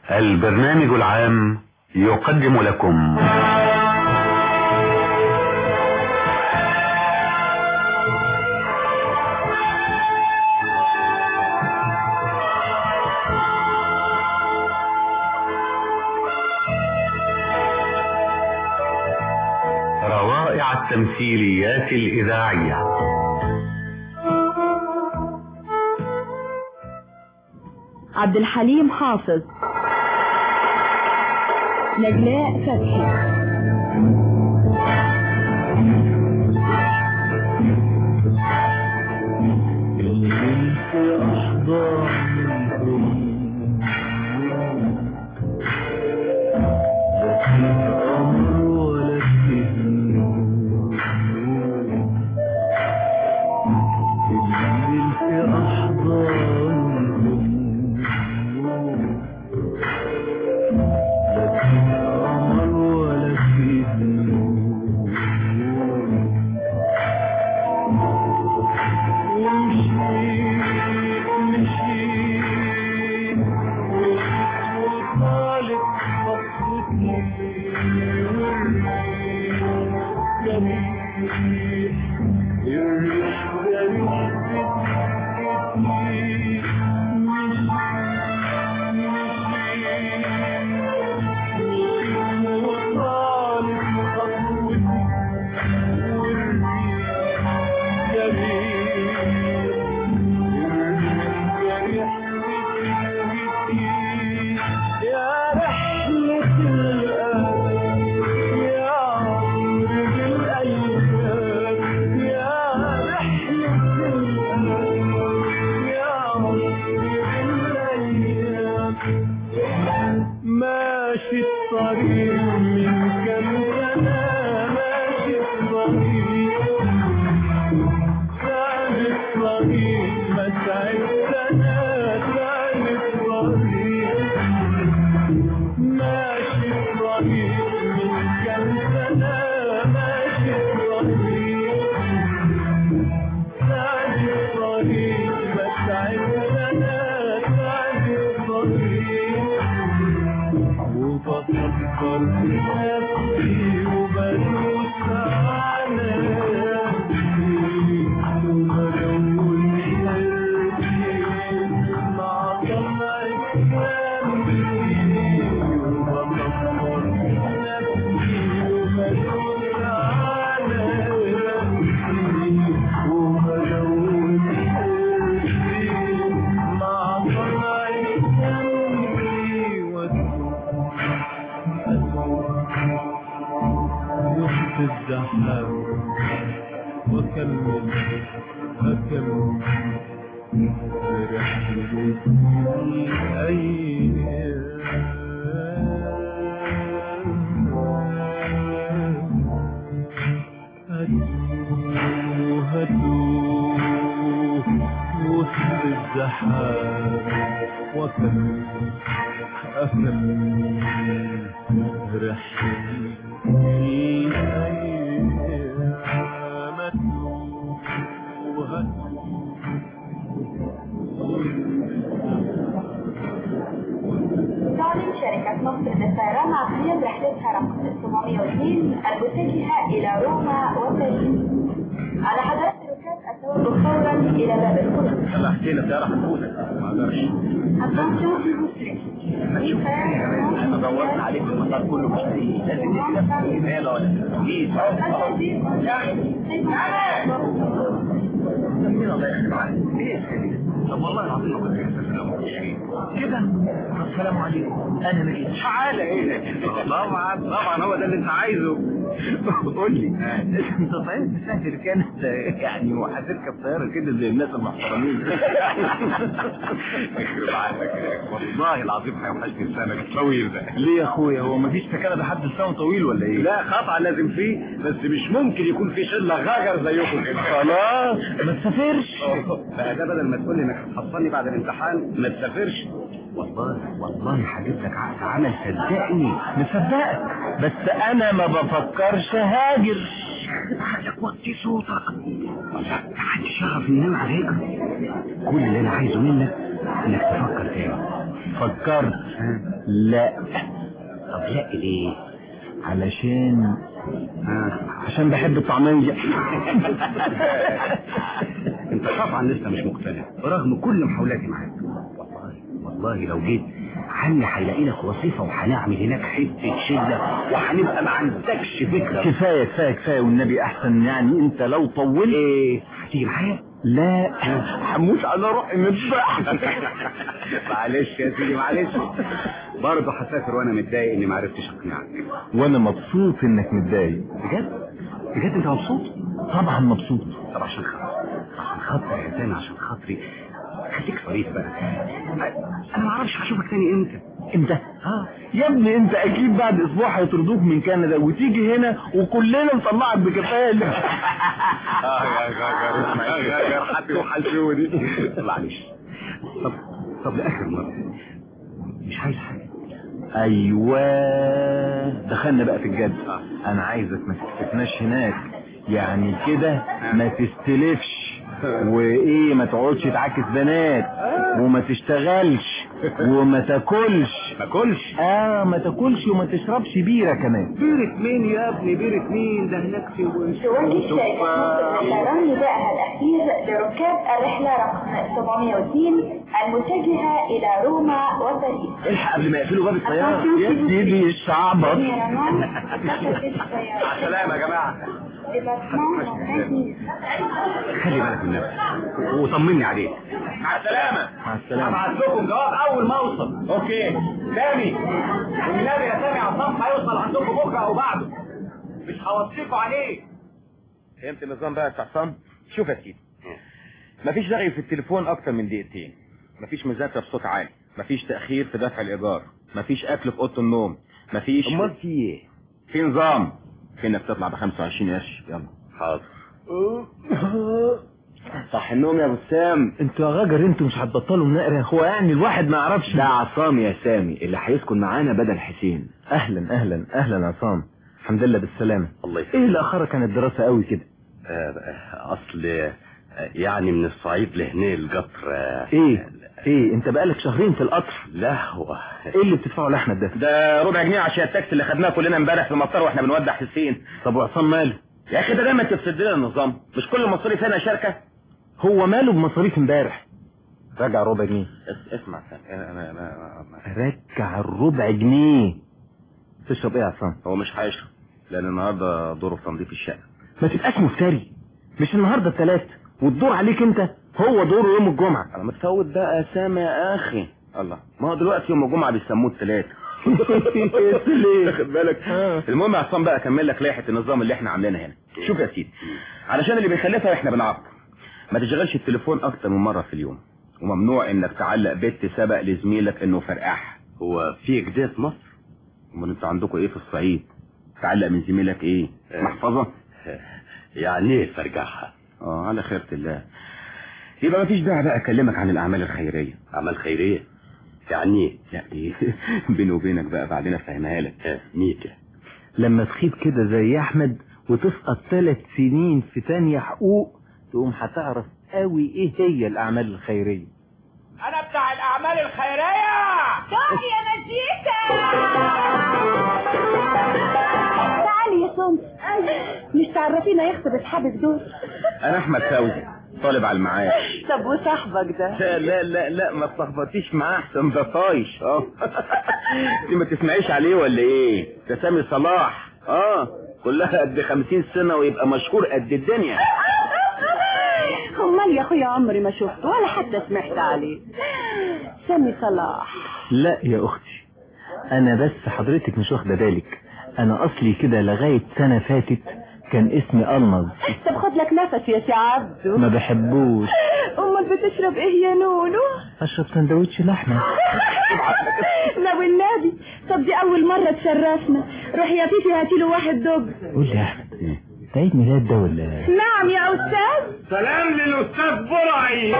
البرنامج العام يقدم لكم روائع التمثيليات الإذاعية عبد الحليم حافظ نجلاء فتحي ماشي الطريق من كم سنة ماشي الطريق سعد الطريق مسعد سنة سعد الطريق ماشي الطريق من كم سنة ماشي الطريق سعد الطريق مسعد سنة سعد الطريق وبفكر في نفسي وبدوس على نفسي وبلون حيرتي مع طلع جنبي وبفكر في نفسي وبدوس على نفسي وبلون حيرتي مع طلع جنبي وسط الزحام وكمل أكمل رحلتي أيام هدوه هدوه وسط الزحام وكمل أكمل رحلتي أيام هدوه وهدوه تعلن شركة مصر للطيران عقلية رحلتها رقم 902 المتجهة إلى روما وباريس على حضرات الركاب التوجه فورا إلى باب الخروج يلا حكينا الطيارة هتفوتك ما اقدرش Attention s'il vous plaît. هتشوف انا دورت عليك في المطار كله مش لاقيه لازم تدي نفسك رسالة ولا تسجيل مين الله يخليك معاك ايه طب والله العظيم ما كنت حاسس لو كنت شريك كده طب السلام عليكم انا ما جيتش تعالى ايه طبعا طبعا هو ده اللي انت عايزه قول لي انت صحيح تسافر كانت يعني وهتركب طياره كده زي الناس المحترمين يخرب عقلك والله العظيم هيوحشني السنه الطويل ده ليه يا اخويا هو مفيش في كندا حد لسانه طويل ولا ايه؟ لا قطعا لازم فيه بس مش ممكن يكون في شله غجر زيكم كده خلاص ما تسافرش بقى ده بدل ما تقول لي انك هتحصلني بعد الامتحان ما تسافرش والله والله هجيب لك عقد عمل صدقني مصدقك بس انا ما بفكرش هاجر عقلك وطي صوتك تعالى شغف ينام عليك كل اللي انا عايزه منك انك تفكر تاني فكرت لا طب لا ليه علشان عشان بحب الطعمية انت طبعا لسه مش مقتنع برغم كل محاولاتي معاك والله والله لو جيت عني هيلاقي لك وظيفه وهنعمل هناك حته شله وهنبقى ما عندكش فكره كفاية كفاية كفاية والنبي احسن يعني انت لو طولت ايه هتيجي معايا لا هموت على روحي من الضحك معلش يا سيدي معلش برضه هسافر وانا متضايق اني ما عرفتش اقنعك وانا مبسوط انك متضايق بجد بجد انت مبسوط طبعا مبسوط طب عشان خاطري عشان خاطري يا زين عشان خاطري خليك صريح بقى انا ما اعرفش هشوفك تاني امتى امتى اه يا ابني انت اكيد بعد اسبوع هيطردوك من كندا وتيجي هنا وكلنا نطلعك بكفاله اه يا غاجر يا غاجر حتى وحشوني معلش طب طب لاخر مره مش عايز حاجه ايوه دخلنا بقى في الجد انا عايزك ما تستثناش هناك يعني كده ما تستلفش وايه ما تقعدش تعاكس بنات وما تشتغلش وما تاكلش ما كلش اه ما تاكلش وما تشربش بيره كمان بيرة مين يا ابني بيرة مين ده هناك في وش توجه شركة مصر للطيران نداءها الأخير لركاب الرحلة رقم 702 المتجهة إلى روما وباريس الحق قبل ما يقفلوا باب الطياره يا سيدي الشعبط مع السلامه يا جماعه خلي بالك من نفسك وطمني عليك مع السلامه مع السلامه هبعت لكم جواب اول ما اوصل اوكي سامي والنبي يا سامي عصام هيوصل عندكم بكره او بعده مش هوصيكوا عليه فهمت النظام بقى يا عصام شوف يا سيدي مفيش رغي في التليفون اكتر من دقيقتين مفيش مذاكره بصوت عالي مفيش تاخير في دفع الايجار مفيش اكل في اوضه النوم مفيش امال في ايه في نظام في انك تطلع ب 25 قرش يلا حاضر صح النوم يا ابو سام انتوا يا غجر انتوا مش هتبطلوا منقرة هو يعني الواحد ما يعرفش ده عصام يا سامي اللي هيسكن معانا بدل حسين اهلا اهلا اهلا عصام الحمد لله بالسلامه الله ايه اللي اخرك عن الدراسه قوي كده اصل آه، يعني من الصعيد لهنا القطر آه، ايه ايه انت بقالك شهرين في القطر لا هو ايه اللي بتدفعه لاحمد ده ده ربع جنيه عشان التاكسي اللي خدناه كلنا امبارح في المطار واحنا بنودع حسين طب وعصام ماله يا اخي ده دايما تفسد لنا النظام مش كل المصاريف هنا شركه هو ماله بمصاريف امبارح رجع ربع جنيه اس- اسمع سامي انا انا انا رجع الربع جنيه تشرب ايه يا عصام هو مش هيشرب لان النهارده دوره في تنظيف الشقه ما تبقاش مفتري مش النهارده الثلاث والدور عليك انت هو دوره يوم الجمعه انا متفوت بقى يا سامي يا اخي الله ما هو دلوقتي يوم الجمعه بيسموه الثلاث ليه واخد بالك آه. المهم يا عصام بقى اكمل لك لائحه النظام اللي احنا عاملينها هنا شوف يا سيدي علشان اللي بيخلفها احنا بنعاقب ما تشغلش التليفون اكتر من مره في اليوم وممنوع انك تعلق بت سبق لزميلك انه فرقعها هو في جديد مصر امال انتوا عندكم ايه في الصعيد تعلق من زميلك ايه آه. محفظه يعني ايه فرجعها اه على خيرة الله يبقى مفيش داعي بقى اكلمك عن الاعمال الخيريه عمل خيرية يعني ايه لا ايه بيني وبينك بقى بعدين افهمها لك آه، ميتة لما تخيب كده زي احمد وتسقط ثلاث سنين في تانية حقوق تقوم هتعرف قوي ايه هي الاعمال الخيريه انا بتاع الاعمال الخيريه تعالي يا مزيكا تعالي يا سمس مش تعرفينا يا اختي اصحابك دول انا احمد فوزي طالب على المعاش طب وصاحبك ده لا لا لا لا ما تلخبطيش معاه احسن ده طايش اه انت ما تسمعيش عليه ولا ايه ده سامي صلاح اه كلها قد خمسين سنة ويبقى مشهور قد الدنيا امال يا اخويا عمري ما شفته ولا حتى سمعت عليه سامي صلاح لا يا اختي انا بس حضرتك مش واخده بالك انا اصلي كده لغايه سنه فاتت كان اسمي المظ طب خد لك نفس يا سي عبدو ما بحبوش امال بتشرب ايه يا نونو اشرب سندوتش لحمه لا والنبي طب دي اول مرة تشرفنا روح يا فيفي هاتي له واحد دب قول لي يا احمد ده عيد ميلاد ده ولا نعم يا استاذ سلام للاستاذ برعي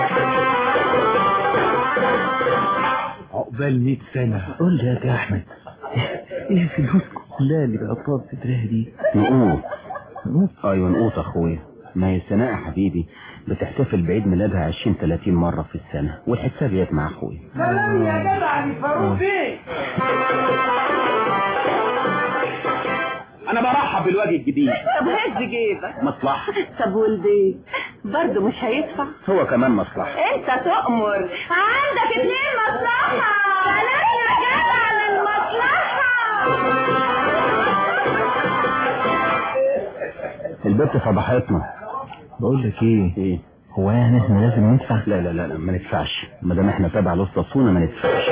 عقبال 100 سنه قول لي يا احمد ايه الفلوس كلها اللي بقطات صدرها دي نقوط نقوط ايوه نقوط اخويا ما هي سناء يا حبيبي بتحتفل بعيد ميلادها 20 30 مرة في السنة والحساب يات مع اخويا سلام يا جدع الفاروق بيه انا برحب بالوجه الجديد طب هز جيبك مصلحة طب والبيت برضه مش هيدفع هو كمان مصلحة انت تؤمر عندك اتنين مصلحة سلام يا جدع للمصلحة البنت فضحتنا بقول لك ايه ايه هو يعني احنا لازم ندفع لا لا لا لا ما ندفعش ما دام احنا تابع لوسط صونا ما ندفعش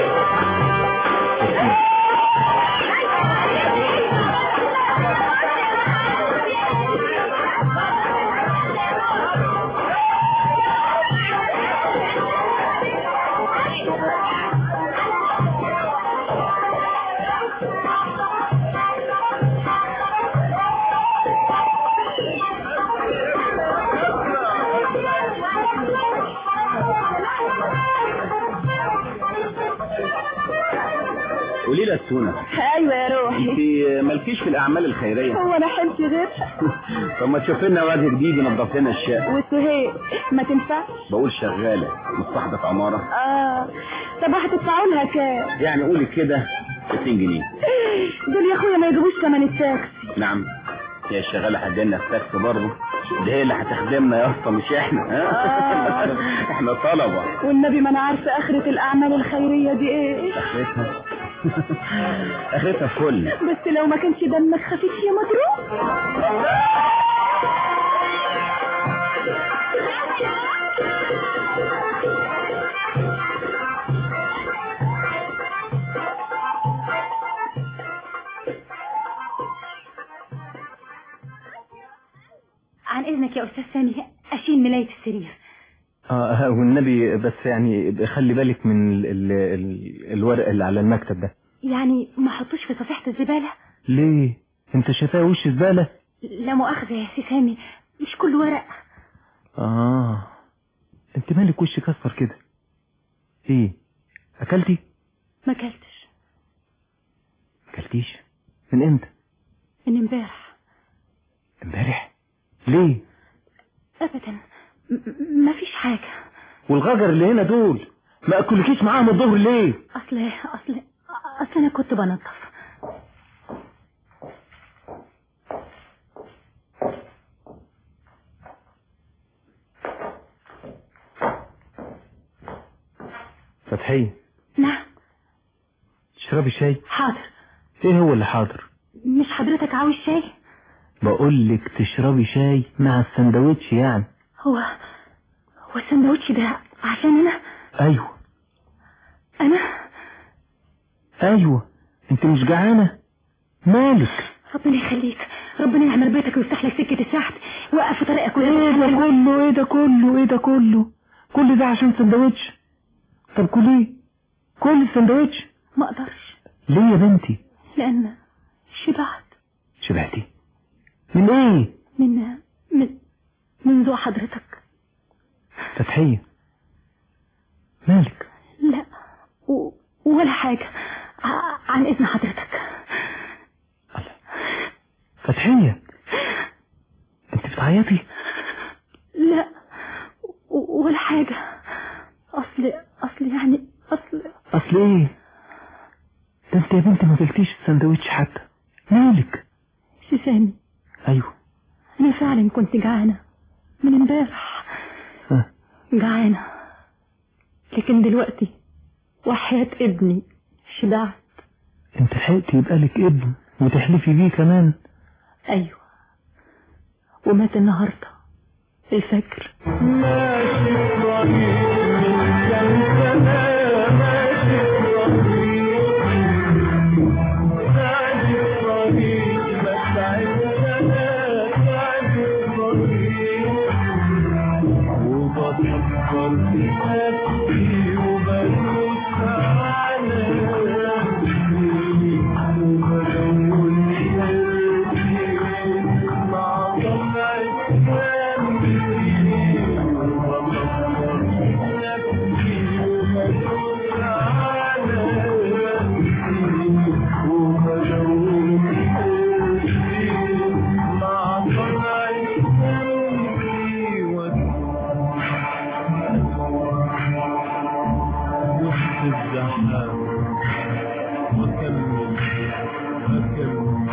قولي لي يا سونا ايوه يا روحي انت مالكيش في الاعمال الخيريه هو انا حلت غيرها طب ما تشوف لنا وجه جديد ينظف لنا الشقه وسهيل ما تنفعش بقول شغاله مش صاحبه عماره اه طب هتدفعوا لها كام يعني قولي كده 60 جنيه دول يا اخويا ما يجيبوش ثمن التاكسي نعم هي الشغاله هتجينا التاكسي برضه دي هي اللي هتخدمنا يا اسطى مش احنا ها احنا طلبه والنبي ما انا عارفه اخره الاعمال الخيريه دي ايه اخرتها اخرتها فل بس لو ما كانش دمك خفيف يا مضروب عن اذنك يا استاذ سامي اشيل ملاية السرير اه والنبي بس يعني خلي بالك من ال ال ال الورق اللي على المكتب ده يعني ما احطوش في صفيحة الزبالة ليه انت شايفاه وش زبالة لا مؤاخذة يا سي سامي مش كل ورق اه انت مالك وشك اصفر كده ايه اكلتي ما اكلتش اكلتيش من امتى من امبارح امبارح ليه ابدا م- ما فيش حاجة والغجر اللي هنا دول ما اكلكيش معاهم الظهر ليه اصل اصل اصل انا كنت بنظف فتحية نعم تشربي شاي حاضر ايه هو اللي حاضر مش حضرتك عاوز شاي بقول لك تشربي شاي مع السندوتش يعني هو هو السندوتش ده عشان انا ايوه انا ايوه انت مش جعانه مالك ربنا يخليك ربنا يعمل بيتك ويفتح لك سكة السحت وقف في طريقك ايه ده كله ايه ده كله ايه ده كله كل ده عشان سندوتش طب كليه كل السندوتش ما اقدرش ليه يا بنتي لان شبعت شبعتي من ايه من من من ذوق حضرتك فتحية مالك لا و... ولا حاجة ع... عن اذن حضرتك فتحية انت بتعيطي لا و... ولا حاجة اصل اصل يعني اصل اصل ايه ده انت يا بنتي ما قلتيش السندوتش حتى مالك سامي ايوه انا فعلا كنت جعانة من امبارح ها. جعانة لكن دلوقتي وحياة ابني شبعت انت لحقت يبقى لك ابن وتحلفي بيه كمان ايوه ومات النهارده الفجر وأكمل وأكمل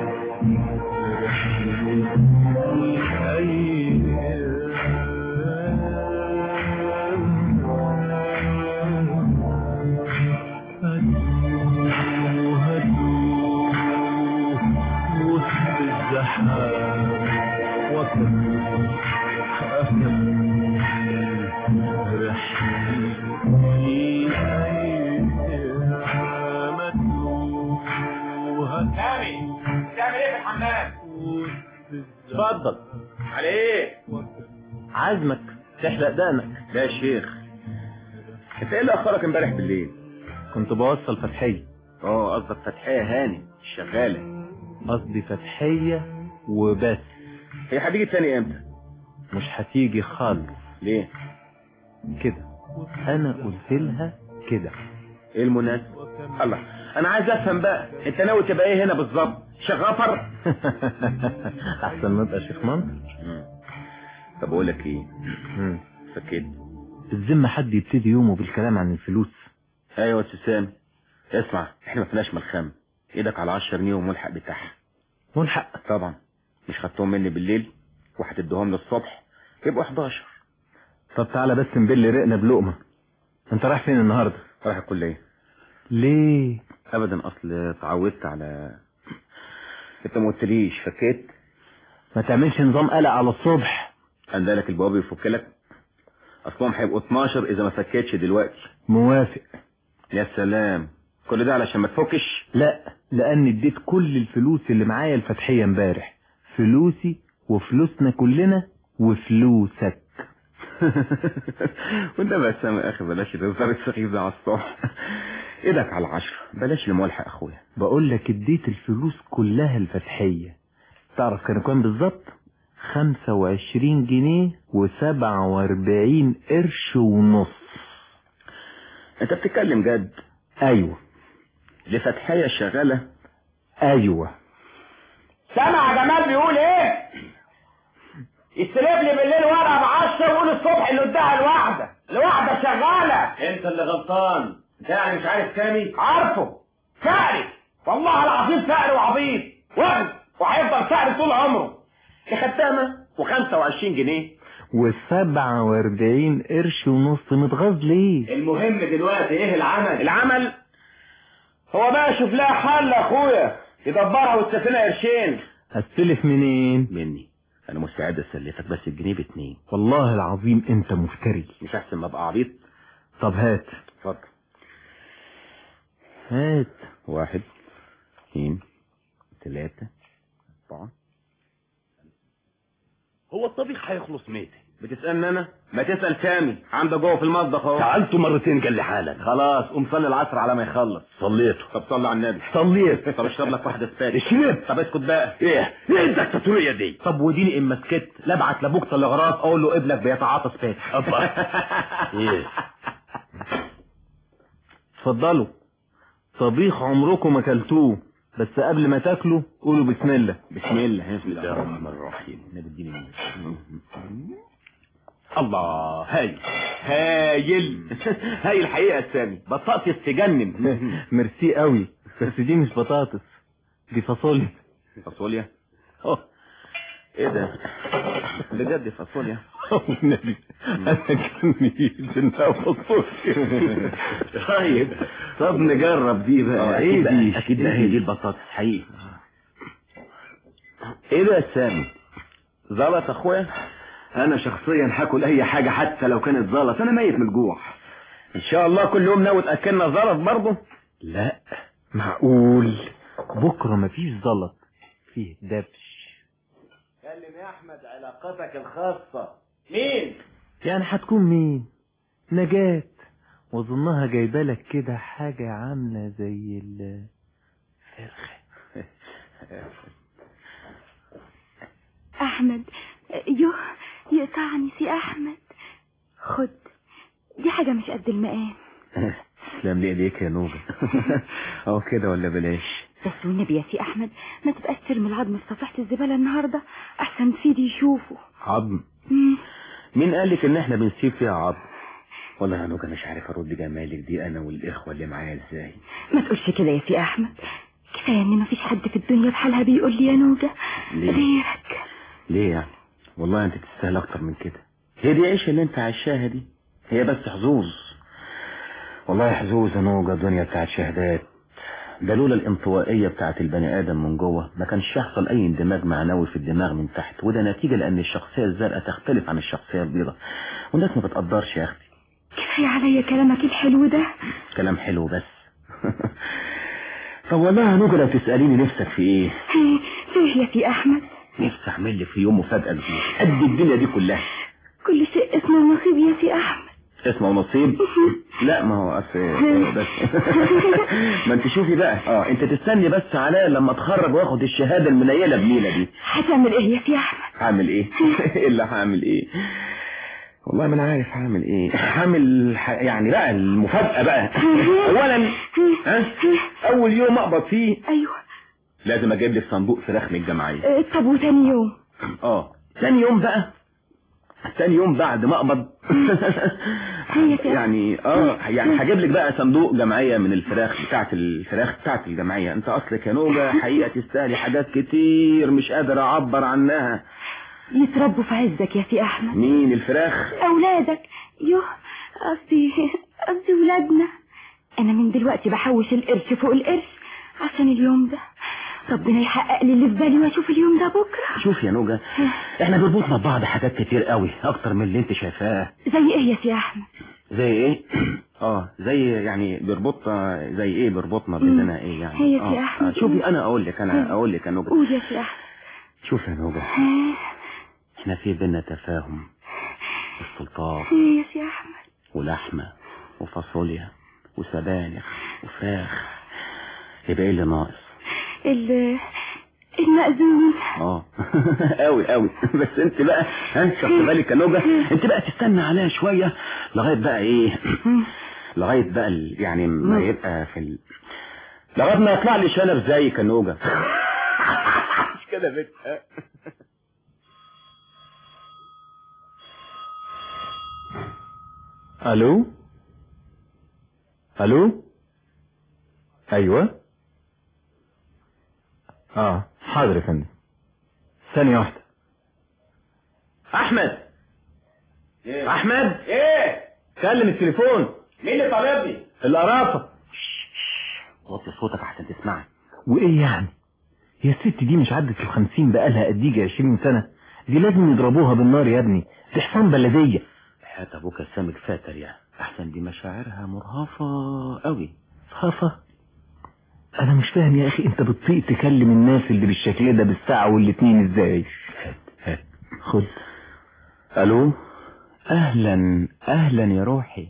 سامي بتعمل ايه في الحمام اتفضل على ايه عزمك تحلق دقنك لا يا شيخ انت ايه اللي اخرك امبارح بالليل كنت بوصل فتحية اه قصدك فتحية هاني الشغالة قصدي فتحية وبس هي هتيجي تاني امتى مش هتيجي خالص ليه كده انا قلت لها كده ايه المناسب الله انا عايز افهم بقى انت ناوي تبقى ايه هنا بالظبط شغافر احسن ما ابقى شيخ منصر طب اقول لك ايه مم. فكيت الذمة حد يبتدي يومه بالكلام عن الفلوس ايوه يا سامي اسمع احنا ما فيناش ملخام ايدك على 10 جنيه وملحق بتاعها ملحق طبعا مش خدتهم مني بالليل وهتديهم لي الصبح يبقوا 11 طب تعالى بس نبل رقنا بلقمة انت رايح فين النهاردة رايح الكليه ليه ابدا اصل اتعودت على انت ما قلتليش فكيت ما تعملش نظام قلق على الصبح عندك البواب يفك لك اصلهم هيبقوا 12 اذا ما فكيتش دلوقتي موافق يا سلام كل ده علشان ما تفكش لا لان اديت كل الفلوس اللي معايا الفتحية امبارح فلوسي وفلوسنا كلنا وفلوسك وانت بس يا اخي بلاش الهزار السخيف ده على الصبح ايدك على العشرة بلاش الملحق اخويا بقول لك اديت الفلوس كلها الفتحية تعرف كانوا كام بالظبط خمسة وعشرين جنيه وسبعة واربعين قرش ونص انت بتتكلم جد ايوه لفتحية شغالة ايوه سامع يا جمال بيقول ايه يستلف لي بالليل ورقه بعشرة ويقول الصبح اللي اداها لواحده لواحده شغاله انت اللي غلطان انت يعني مش عارف سامي عارفه فقري والله العظيم فقري وعبيط وغل وهيفضل فقري طول عمره دي ختامة و25 جنيه وسبعة واربعين قرش ونص متغاظ ليه المهم دلوقتي ايه العمل العمل هو بقى شوف لها حل يا اخويا يدبرها وتسافلها قرشين هستلف منين مني انا مستعد اسلفك بس الجنيه باتنين والله العظيم انت مفتري مش احسن ما ابقى عبيط طب هات اتفضل هات واحد اثنين ثلاثة أربعة هو الطبيخ هيخلص ميتة بتسألني أنا؟ ما تسأل سامي عنده جوه في المطبخ أهو سألته مرتين قال لي حالا خلاص قوم صلي العصر على ما يخلص صليته طب صلي على النبي صليت طب اشرب لك واحدة سباني شربت طب اسكت بقى ايه ايه الدكتاتورية دي طب وديني اما سكت لا ابعت لابوك تلغراف اقول له ابنك بيتعاطى فاتح أبا. ايه اتفضلوا طبيخ عمركم ما اكلتوه بس قبل ما تاكلوا قولوا بسم الله بسم الله بسم بسم الله الرحمن الرحيم نبي اديني منك. الله هاي هايل هايل الحقيقة يا سامي بطاقتي تجنن ميرسي قوي بس دي مش بطاطس دي فاصوليا فاصوليا اه ايه ده بجد فاصوليا والنبي انا كان نيجي انها فاصوليا طيب طب نجرب دي بقى ايه دي اكيد إيه هي دي؟ دي البطاطس حقيقي ايه ده يا سامي زلط اخويا انا شخصيا هاكل اي حاجة حتى لو كانت زلط انا ميت من الجوع ان شاء الله كل يوم ناوي تاكلنا زلط برضه لا معقول بكره مفيش زلط فيه دبش كلم يا احمد علاقتك الخاصة مين يعني هتكون مين نجاة واظنها جايبه لك كده حاجه عامله زي الفرخه احمد يوه يقطعني سي احمد خد دي حاجة مش قد المقام تسلم لي ايديك يا نوبة اهو كده ولا بلاش بس والنبي يا سي احمد ما تبقاش ترمي العظم في صفيحة الزبالة النهاردة احسن سيدي يشوفه عظم مم. مين قالك ان احنا بنسيب فيها عظم والله يا نوجة مش عارف ارد جمالك دي انا والاخوة اللي معايا ازاي ما تقولش كده يا سي احمد كفايه ان مفيش حد في الدنيا بحالها بيقول لي يا نوجة ليه؟ غيرك ليه يعني والله انت تستاهل اكتر من كده هي دي عيش اللي انت عايشاها دي هي بس حظوظ والله حظوظ يا نوجة الدنيا بتاعت شهادات ده لولا الانطوائية بتاعت البني ادم من جوه ما كانش يحصل اي اندماج معنوي في الدماغ من تحت وده نتيجة لان الشخصية الزرقاء تختلف عن الشخصية البيضاء والناس ما بتقدرش يا اختي كفايه عليا كلامك الحلو ده كلام حلو بس طب والله يا نوجة لو تسأليني نفسك في ايه فيه يا سي احمد نفسي اعمل لي في يوم مفاجأة كبيرة قد الدنيا دي كلها كل شيء اسمه نصيب يا سي احمد اسمه نصيب لا ما هو أصل بس ما انت شوفي بقى اه انت تستني بس عليا لما اتخرج واخد الشهادة المنيلة بنيلة دي هتعمل ايه يا سي احمد هعمل ايه ايه اللي هعمل ايه والله ما انا عارف هعمل ايه هعمل ح- يعني بقى المفاجأة بقى اولا ها اول يوم اقبض فيه ايوه لازم اجيب لك صندوق فراخ من الجمعية اه، طب وتاني يوم اه تاني يوم بقى تاني يوم بعد ما اقبض يعني اه يعني هجيب لك بقى صندوق جمعيه من الفراخ بتاعت الفراخ بتاعت الجمعيه انت اصلك يا نوجه حقيقه تستاهلي حاجات كتير مش قادر اعبر عنها يتربوا في عزك يا سي احمد مين الفراخ اولادك يوه قصدي قصدي ولادنا انا من دلوقتي بحوش القرش فوق القرش عشان اليوم ده ربنا يحقق لي اللي في بالي واشوف اليوم ده بكره شوف يا نوجه احنا بنربطنا ببعض حاجات كتير قوي اكتر من اللي انت شايفاه زي ايه يا سي احمد زي ايه اه زي يعني بيربطنا زي ايه بيربطنا بيننا ايه يعني هي يا آه. أحمد. آه. شوفي انا اقول لك انا اقول لك يا نوجه قول يا سي احمد شوف يا نوجه ها، احنا في بينا تفاهم السلطان ايه يا سي احمد ولحمة وفاصوليا وسبانخ وفراخ يبقى ايه اللي ناقص ال المأذون اه قوي قوي بس انت بقى ها خدت بالك يا نوجة انت بقى تستنى عليها شوية لغاية بقى ايه لغاية بقى ال- يعني ما يبقى في ال... لغاية ما يطلع لي شنب زيك يا نوجة مش كده يا بنت ها؟ الو الو ايوه اه حاضر يا فندم ثانية واحدة احمد احمد ايه كلم التليفون مين اللي طالبني القرافة وطي صوتك عشان تسمعني وايه يعني هي الست دي مش عدت الخمسين بقالها قديجة عشرين سنة دي لازم يضربوها بالنار يا ابني دي حصان بلدية حياة ابوك السامج فاتر يا احسن دي مشاعرها مرهفة قوي خافة انا مش فاهم يا اخي انت بتطيق تكلم الناس اللي بالشكل ده بالساعة والاتنين ازاي هات هات خد الو اهلا اهلا يا روحي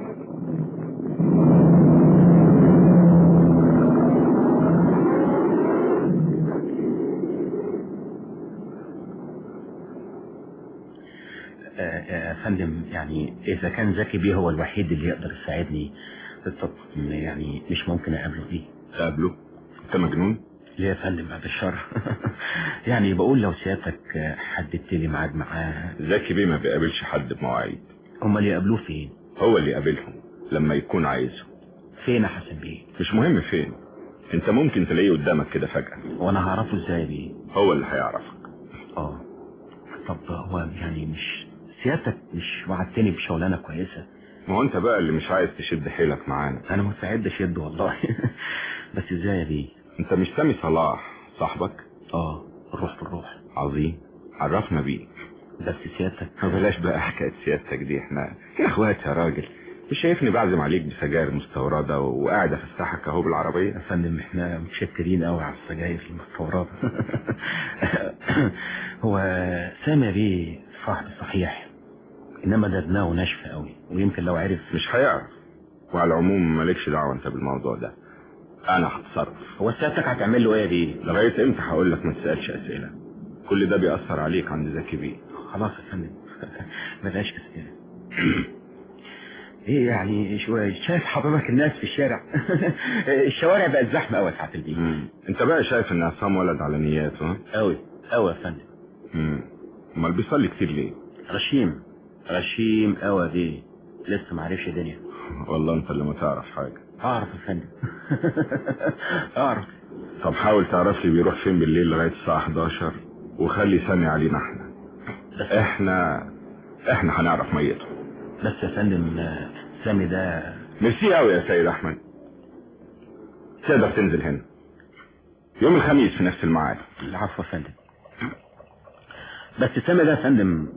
آه، آه، يا فندم يعني اذا كان زكي بيه هو الوحيد اللي يقدر يساعدني طب يعني مش ممكن اقابله بيه قابله انت مجنون ليه يا فندم بعد الشر يعني بقول لو سيادتك حددت لي ميعاد معاه زكي بيه ما بيقابلش حد بمواعيد امال يقابلوه فين هو اللي يقابلهم لما يكون عايزهم فين يا حسن بيه مش مهم فين انت ممكن تلاقيه قدامك كده فجأة وانا هعرفه ازاي بيه هو اللي هيعرفك اه طب هو يعني مش سيادتك مش وعدتني بشغلانه كويسه ما هو انت بقى اللي مش عايز تشد حيلك معانا انا مستعد اشد والله بس ازاي يا بيه انت مش سامي صلاح صاحبك اه الروح بالروح عظيم عرفنا بيه بس سيادتك بلاش بقى حكاية سيادتك دي احنا يا اخوات يا راجل مش شايفني بعزم عليك بسجاير مستوردة وقاعد افسحك اهو يا بالعربية فندم احنا متشكرين قوي على السجاير المستوردة هو سامي بيه صاحبي صحيح انما ده دماغه ناشفه قوي ويمكن لو عرف مش هيعرف وعلى العموم مالكش دعوة انت بالموضوع ده انا هتصرف هو سيادتك هتعمل له ايه يا بيه لغاية امتى هقول لك ما تسألش اسئلة كل ده بيأثر عليك عند زكي بيه خلاص يا فندم بلاش اسئله ايه يعني شوية شايف حضرتك الناس في الشارع الشوارع بقت زحمة قوي ساعة البيت مم. انت بقى شايف ان عصام ولد على نياته ها قوي قوي يا فندم مم. امال بيصلي كتير ليه غشيم غشيم قوي دي لسه ما عرفش دنيا والله انت اللي ما تعرف حاجة اعرف يا فندم اعرف طب حاول تعرف لي بيروح فين بالليل لغاية الساعة 11 وخلي سامي علينا احنا احنا احنا هنعرف ميته بس يا فندم آه، سامي ده ميرسي قوي يا سيد احمد تقدر تنزل هنا يوم الخميس في نفس الميعاد العفو يا فندم بس سامي ده يا فندم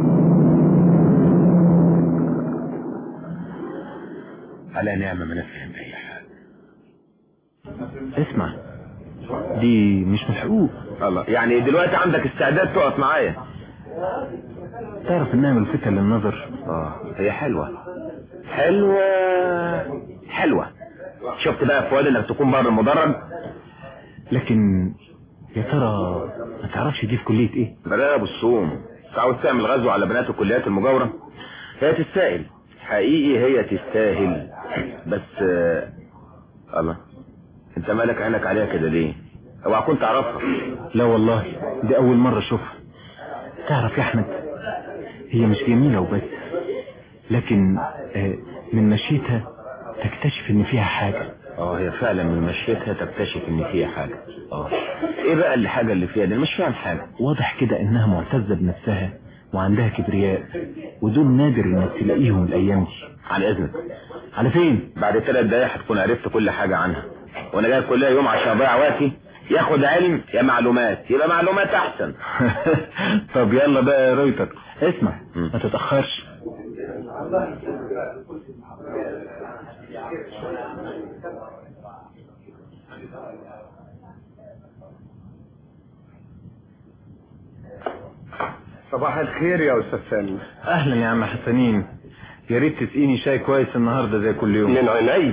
على نعمة ما نفهم أي حاجة اسمع دي مش من الحقوق الله يعني دلوقتي عندك استعداد تقف معايا تعرف انها ملفتة للنظر اه هي حلوة حلوة حلوة شفت بقى فؤاد انك تكون بره المدرج لكن يا ترى ما تعرفش دي في كلية ايه بلاها بالصوم عاوز تعمل غزو على بنات الكليات المجاورة هي تستاهل حقيقي هي تستاهل بس آه، الله انت مالك عينك عليها كده ليه اوعى كنت تعرفها لا والله دي اول مرة اشوفها تعرف يا احمد هي مش جميلة وبس لكن آه، من مشيتها تكتشف ان فيها حاجة اه هي فعلا من مشيتها تكتشف ان فيها حاجة اه ايه بقى الحاجة اللي فيها دي أنا مش فاهم حاجة واضح كده انها معتزة بنفسها وعندها كبرياء ودول نادر انك تلاقيهم الايام دي على اذنك على فين بعد ثلاث دقايق هتكون عرفت كل حاجة عنها وانا جاي كلها يوم عشان اضيع وقتي ياخد علم يا معلومات يبقى معلومات احسن طب يلا بقى يا رويتر اسمع مم. ما تتأخرش صباح الخير يا استاذ سامي اهلا يا عم حسنين يا ريت تسقيني شاي كويس النهارده زي كل يوم من عيني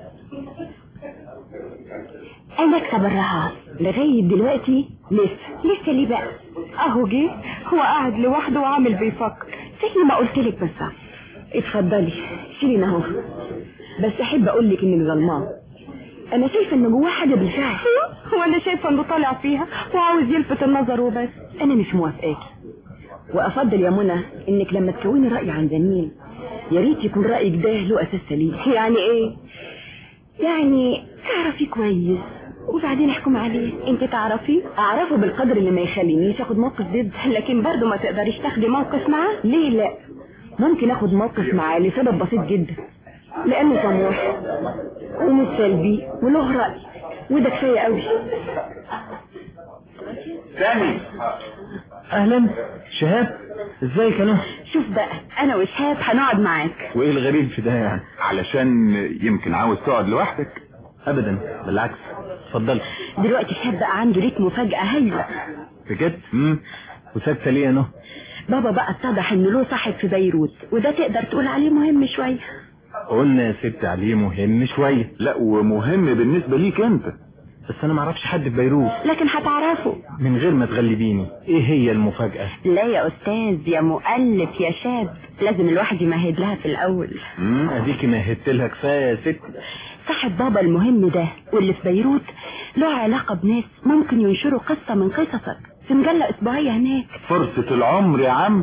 انا اكسب الرهان لغاية دلوقتي لسه لسه ليه بقى اهو جه هو قاعد لوحده وعامل بيفكر زي ما قلت لك بالظبط اتفضلي شيلين اهو بس احب اقول لك انك ظلماه انا شايفه ان جواه حاجه بالفعل وانا شايفه انه طالع فيها وعاوز يلفت النظر وبس انا مش موافقاكي وافضل يا منى انك لما تكوني راي عن زميل يا ريت يكون رايك ده له اساس سليم يعني ايه يعني تعرفي كويس وبعدين احكم عليه انت تعرفي اعرفه بالقدر اللي ما يخلينيش اخد موقف ضد لكن برضه ما تقدريش تاخدي موقف معاه ليه لا ممكن اخد موقف معاه لسبب بسيط جدا لانه طموح ومش سلبي وله راي وده كفايه قوي سامي اهلا شهاب ازيك يا نهى شوف بقى انا وشهاب هنقعد معاك وايه الغريب في ده يعني علشان يمكن عاوز تقعد لوحدك ابدا بالعكس اتفضل دلوقتي شهاب بقى عنده ليك مفاجاه هايله بجد امم وساكته ليه يا نهى بابا بقى اتضح انه له صاحب في بيروت وده تقدر تقول عليه مهم شويه قلنا يا ست عليه مهم شويه لا ومهم بالنسبة ليك انت بس انا ما اعرفش حد في بيروت لكن هتعرفه من غير ما تغلبيني ايه هي المفاجاه لا يا استاذ يا مؤلف يا شاب لازم الواحد يمهد لها في الاول امم اديكي مهدت لها كفايه يا ست صاحب بابا المهم ده واللي في بيروت له علاقة بناس ممكن ينشروا قصة من قصصك في مجلة اسبوعية هناك فرصة العمر يا عم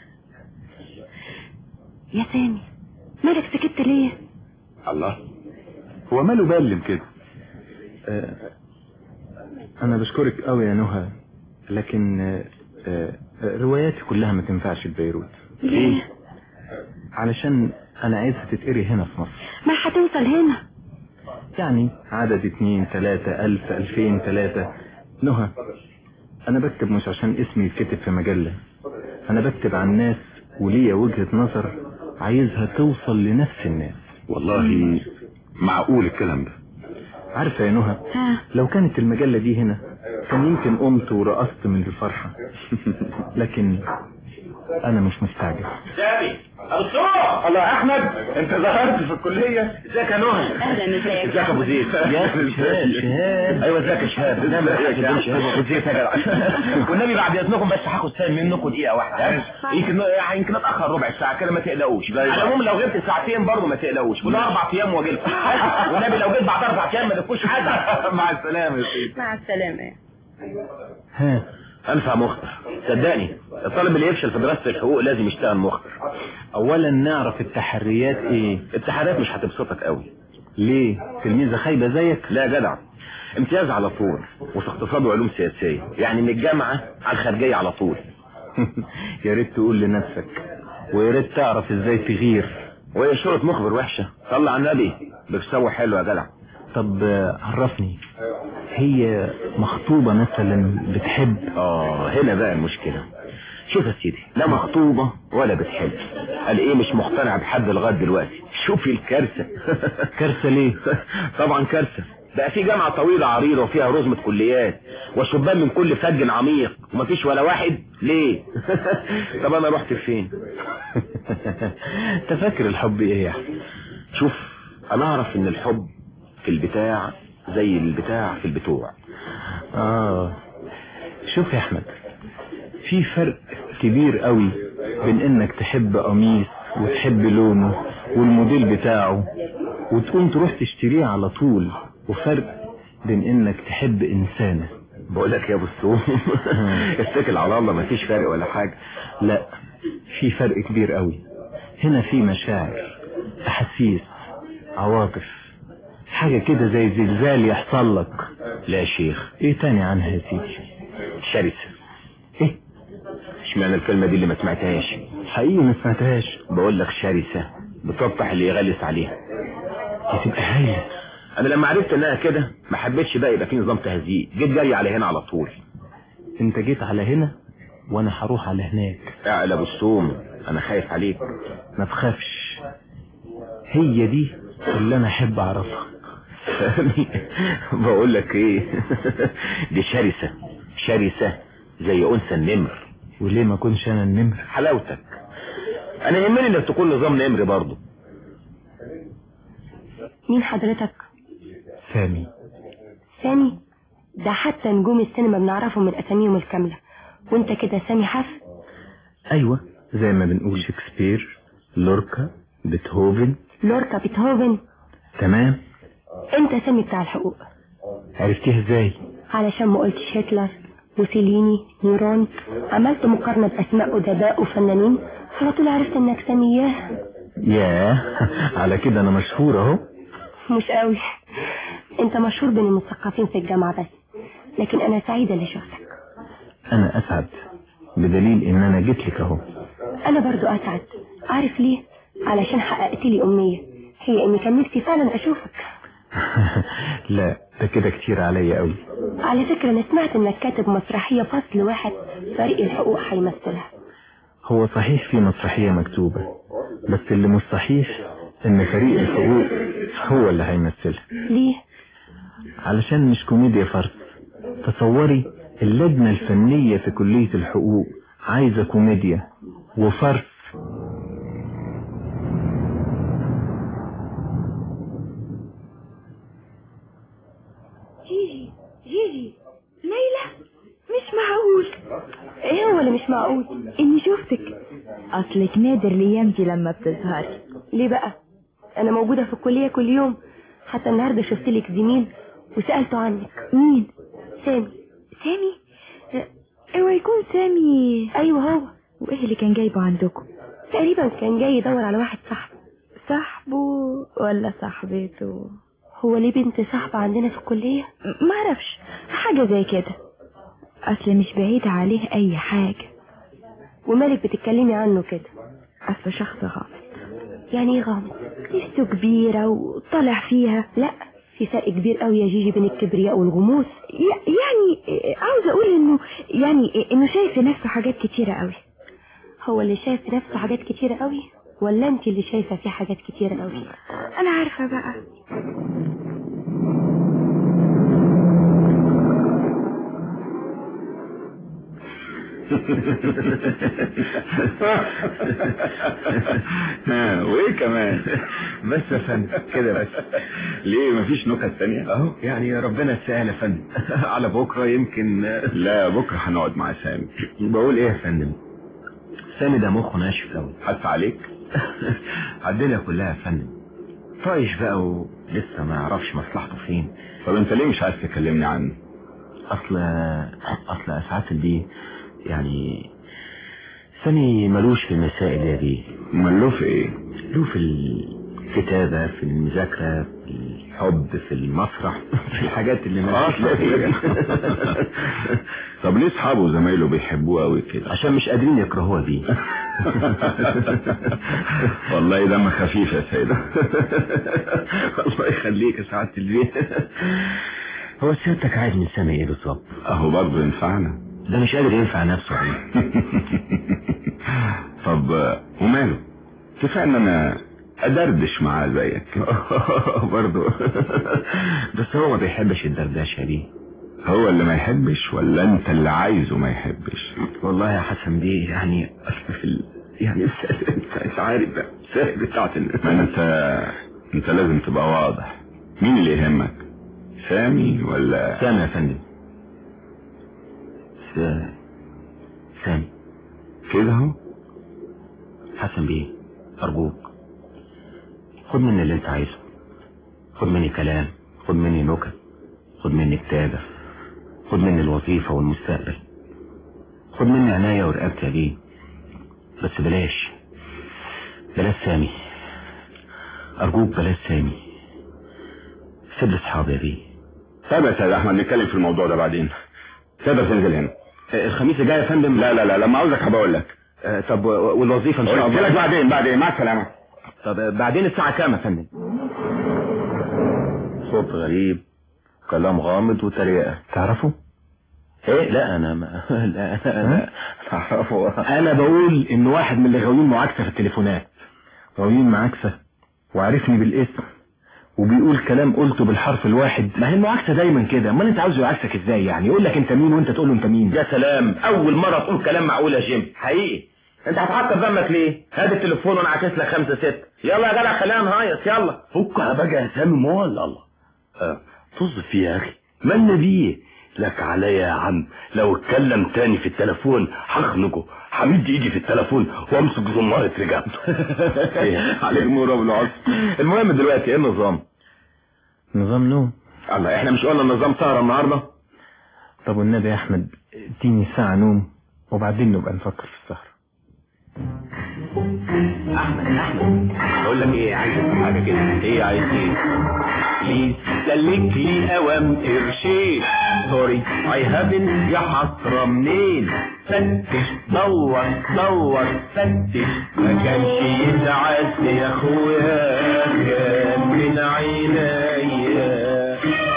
يا سامي مالك سكت ليه الله هو ماله بلم كده آه، انا بشكرك قوي يا نهى لكن آه، آه، رواياتي كلها ما تنفعش في بيروت ليه علشان انا عايزها تتقري هنا في مصر ما هتوصل هنا يعني عدد اتنين تلاتة الف الفين تلاتة نهى انا بكتب مش عشان اسمي يتكتب في مجلة انا بكتب عن ناس وليا وجهة نظر عايزها توصل لنفس الناس والله معقول الكلام ده عارفة يا نهى ها لو كانت المجلة دي هنا كان يمكن قمت ورقصت من الفرحة لكن انا مش مستعجل سامي الصوت الله يا احمد انت ظهرت في الكليه ازيك يا نهى اهلا ازيك ازيك يا ابو زيد يا شهاب شهاب ايوه ازيك يا شهاب نعم يا شهاب شهاب ابو زيد يا جدع والنبي بعد اذنكم بس هاخد سامي منكم دقيقه واحده ها؟ يمكن يمكن اتاخر ربع ساعه كده ما تقلقوش على العموم لو غبت ساعتين برضه ما تقلقوش كل اربع ايام واجي لكم والنبي لو جيت بعد اربع ايام ما تدفوش حاجه مع السلامه يا سيدي مع السلامة ها انفع مخبر صدقني الطالب اللي يفشل في دراسة الحقوق لازم يشتغل مخبر اولا نعرف التحريات ايه التحريات مش هتبسطك قوي ليه تلميذة خايبة زيك لا يا جدع امتياز على طول وفي اقتصاد وعلوم سياسية يعني من الجامعة على الخارجية على طول يا ريت تقول لنفسك ويا ريت تعرف ازاي تغير وهي شهرة مخبر وحشة صلى على النبي بتسوي حلو يا جدع طب آه، عرفني هي مخطوبة مثلا بتحب اه هنا بقى المشكلة شوف يا سيدي لا مخطوبة ولا بتحب قال ايه مش مقتنع بحد لغاية دلوقتي شوفي الكارثة كارثة ليه طبعا كارثة بقى في جامعة طويلة عريضة وفيها رزمة كليات وشبان من كل فج عميق ومفيش ولا واحد ليه طب انا رحت فين انت فاكر الحب ايه يا أحمد؟ شوف انا اعرف ان الحب في البتاع زي البتاع في البتوع اه شوف يا احمد في فرق كبير قوي بين انك تحب قميص وتحب لونه والموديل بتاعه وتقوم تروح تشتريه على طول وفرق بين انك تحب انسانة بقول لك يا ابو السوم اتكل على الله مفيش فرق ولا حاجة لا في فرق كبير قوي هنا في مشاعر احاسيس عواطف حاجة كده زي زلزال يحصل لك لا يا شيخ ايه تاني عنها يا سيدي شرسة ايه اشمعنى الكلمة دي اللي ما سمعتهاش حقيقي ما سمعتهاش بقول لك شرسة بتفتح اللي يغلس عليها دي تبقى هايلة انا لما عرفت انها كده ما حبيتش بقى يبقى في نظام تهزيق جيت جري على هنا على طول انت جيت على هنا وانا هروح على هناك اعلى ابو السوم انا خايف عليك ما تخافش هي دي اللي انا احب اعرفها فاهمي بقول لك ايه دي شرسة شرسة زي انثى النمر وليه ما كنش انا النمر حلاوتك انا يهمني انك تكون نظام نمر برضه مين حضرتك سامي سامي ده حتى نجوم السينما بنعرفهم من اساميهم الكاملة وانت كده سامي حف ايوه زي ما بنقول شكسبير لوركا بيتهوفن لوركا بيتهوفن تمام انت سامي بتاع الحقوق عرفتيها ازاي علشان ما قلتش هتلر موسوليني نيرون عملت مقارنة بأسماء أدباء وفنانين على طول عرفت إنك سامياه ياه على كده انا مشهور اهو مش قوي أنت مشهور بين المثقفين في الجامعة بس لكن أنا سعيدة اللي شفتك انا اسعد بدليل ان انا جيت لك اهو أنا برضو أسعد عارف ليه؟ علشان حققت لي أمنية هي إني كان نفسي فعلا أشوفك لا ده كده كتير عليا قوي على فكرة أنا سمعت إنك كاتب مسرحية فصل واحد فريق الحقوق هيمثلها هو صحيح في مسرحية مكتوبة بس اللي مش صحيح ان فريق الحقوق هو اللي هيمثلها ليه؟ علشان مش كوميديا فرس تصوري اللجنة الفنية في كلية الحقوق عايزة كوميديا وفرس جيجي جيجي ليلى مش معقول ايه هو اللي مش معقول اني شفتك اصلك نادر الايام دي لما بتظهري ليه بقى انا موجودة في الكلية كل يوم حتى النهاردة شفت لك زميل وسألته عنك مين سامي سامي اوعى يكون سامي ايوه هو وايه اللي كان جايبه عندكم تقريبا كان جاي يدور على واحد صاحبه صاحبه ولا صاحبته هو ليه بنت صاحبة عندنا في الكلية م- معرفش حاجة زي كده اصل مش بعيد عليه اي حاجة ومالك بتتكلمي عنه كده اصل شخص غامض يعني ايه غامض نفسه كبيرة وطلع فيها لا في فرق كبير قوي يا جيجي بين الكبرياء والغموس ي- يعني عاوز اقول انه يعني انه شايف في نفسه حاجات كتيرة قوي هو اللي شايف في نفسه حاجات كتيرة قوي ولا انت اللي شايفة فيه حاجات كتيرة قوي انا عارفة بقى ها، وايه كمان بس يا فندم كده بس ليه مفيش نكت تانية اهو يعني ربنا يسهل يا فندم على بكره يمكن لا بكره هنقعد مع سامي بقول ايه يا فندم سامي ده مخه ناشف قوي حس عليك الدنيا كلها يا فندم طايش بقى ولسه ما يعرفش مصلحته فين طب انت ليه مش عايز تكلمني عنه اصل اصل ساعات دي يعني سامي ملوش في المسائل دي ماله في ايه له في الكتابة في المذاكرة في الحب في المسرح في الحاجات اللي ملوش فيها طب ليه اصحابه وزمايله بيحبوه قوي كده عشان مش قادرين يكرهوها بيه والله دم خفيف يا سيدة الله يخليك يا سعادة البيه هو سيادتك عايز من سامي ايه بالظبط اهو برضه ينفعنا ده مش قادر ينفع نفسه عليه طب وماله كفايه ان انا ادردش معاه زيك برضه بس هو ما بيحبش الدردشه دي هو اللي ما يحبش ولا انت اللي عايزه ما يحبش والله يا حسن دي يعني اصل في ال... يعني انت مش عارف بقى السهل بتاعت ما انت انت لازم تبقى واضح مين اللي يهمك سامي ولا سامي يا فندم س... سامي كده اهو حسن بيه ارجوك خد مني اللي انت عايزه خد مني كلام خد مني نكت خد مني كتابة خد مني الوظيفة والمستقبل خد مني عناية ورقبتي يا بيه بس بلاش بلاش سامي ارجوك بلاش سامي سيب لي اصحابي يا بيه طيب يا سيد احمد نتكلم في الموضوع ده بعدين تقدر تنزل هنا الخميس الجاي يا فندم لا لا لا لما عاوزك هبقول لك آه، طب و- والوظيفة ان شاء قلت الله لك بعدين بعدين مع السلامه طب آه، بعدين الساعة كام يا فندم صوت غريب كلام غامض وتريقة تعرفه ايه لا انا ما لا انا انا تعرفه انا بقول ان واحد من اللي غاويين معاكسه في التليفونات غاويين معاكسه وعرفني بالاسم وبيقول كلام قلته بالحرف الواحد ما هي المعاكسه دايما كده امال انت عاوزه يعاكسك ازاي يعني يقول لك انت مين وانت تقول له انت مين يا سلام اول مرة تقول كلام معقول يا جيم حقيقي انت هتعطل دمك ليه هات التليفون وانا عاكس لك خمسة ستة يلا يا جدع خلينا نهيص يلا فكها بقى يا سامي مول الله أه طز فيه يا اخي مالنا بيه لك عليا يا عم لو اتكلم تاني في التليفون هخنقه همد ايدي في التليفون وامسك زمارة رقبته عليك نور ابو العصر المهم دلوقتي ايه النظام نظام نوم الله احنا مش قلنا النظام سهرة النهاردة طب والنبي يا احمد اديني ساعة نوم وبعدين نبقى نفكر في السهرة احمد احمد بقول لك ايه عايز حاجه كده ايه عايز ايه بليز سلك لي اوام قرشين سوري اي هافن يا حسره منين فتش دور دور فتش ما كانش يتعد يا اخويا كان من عينيا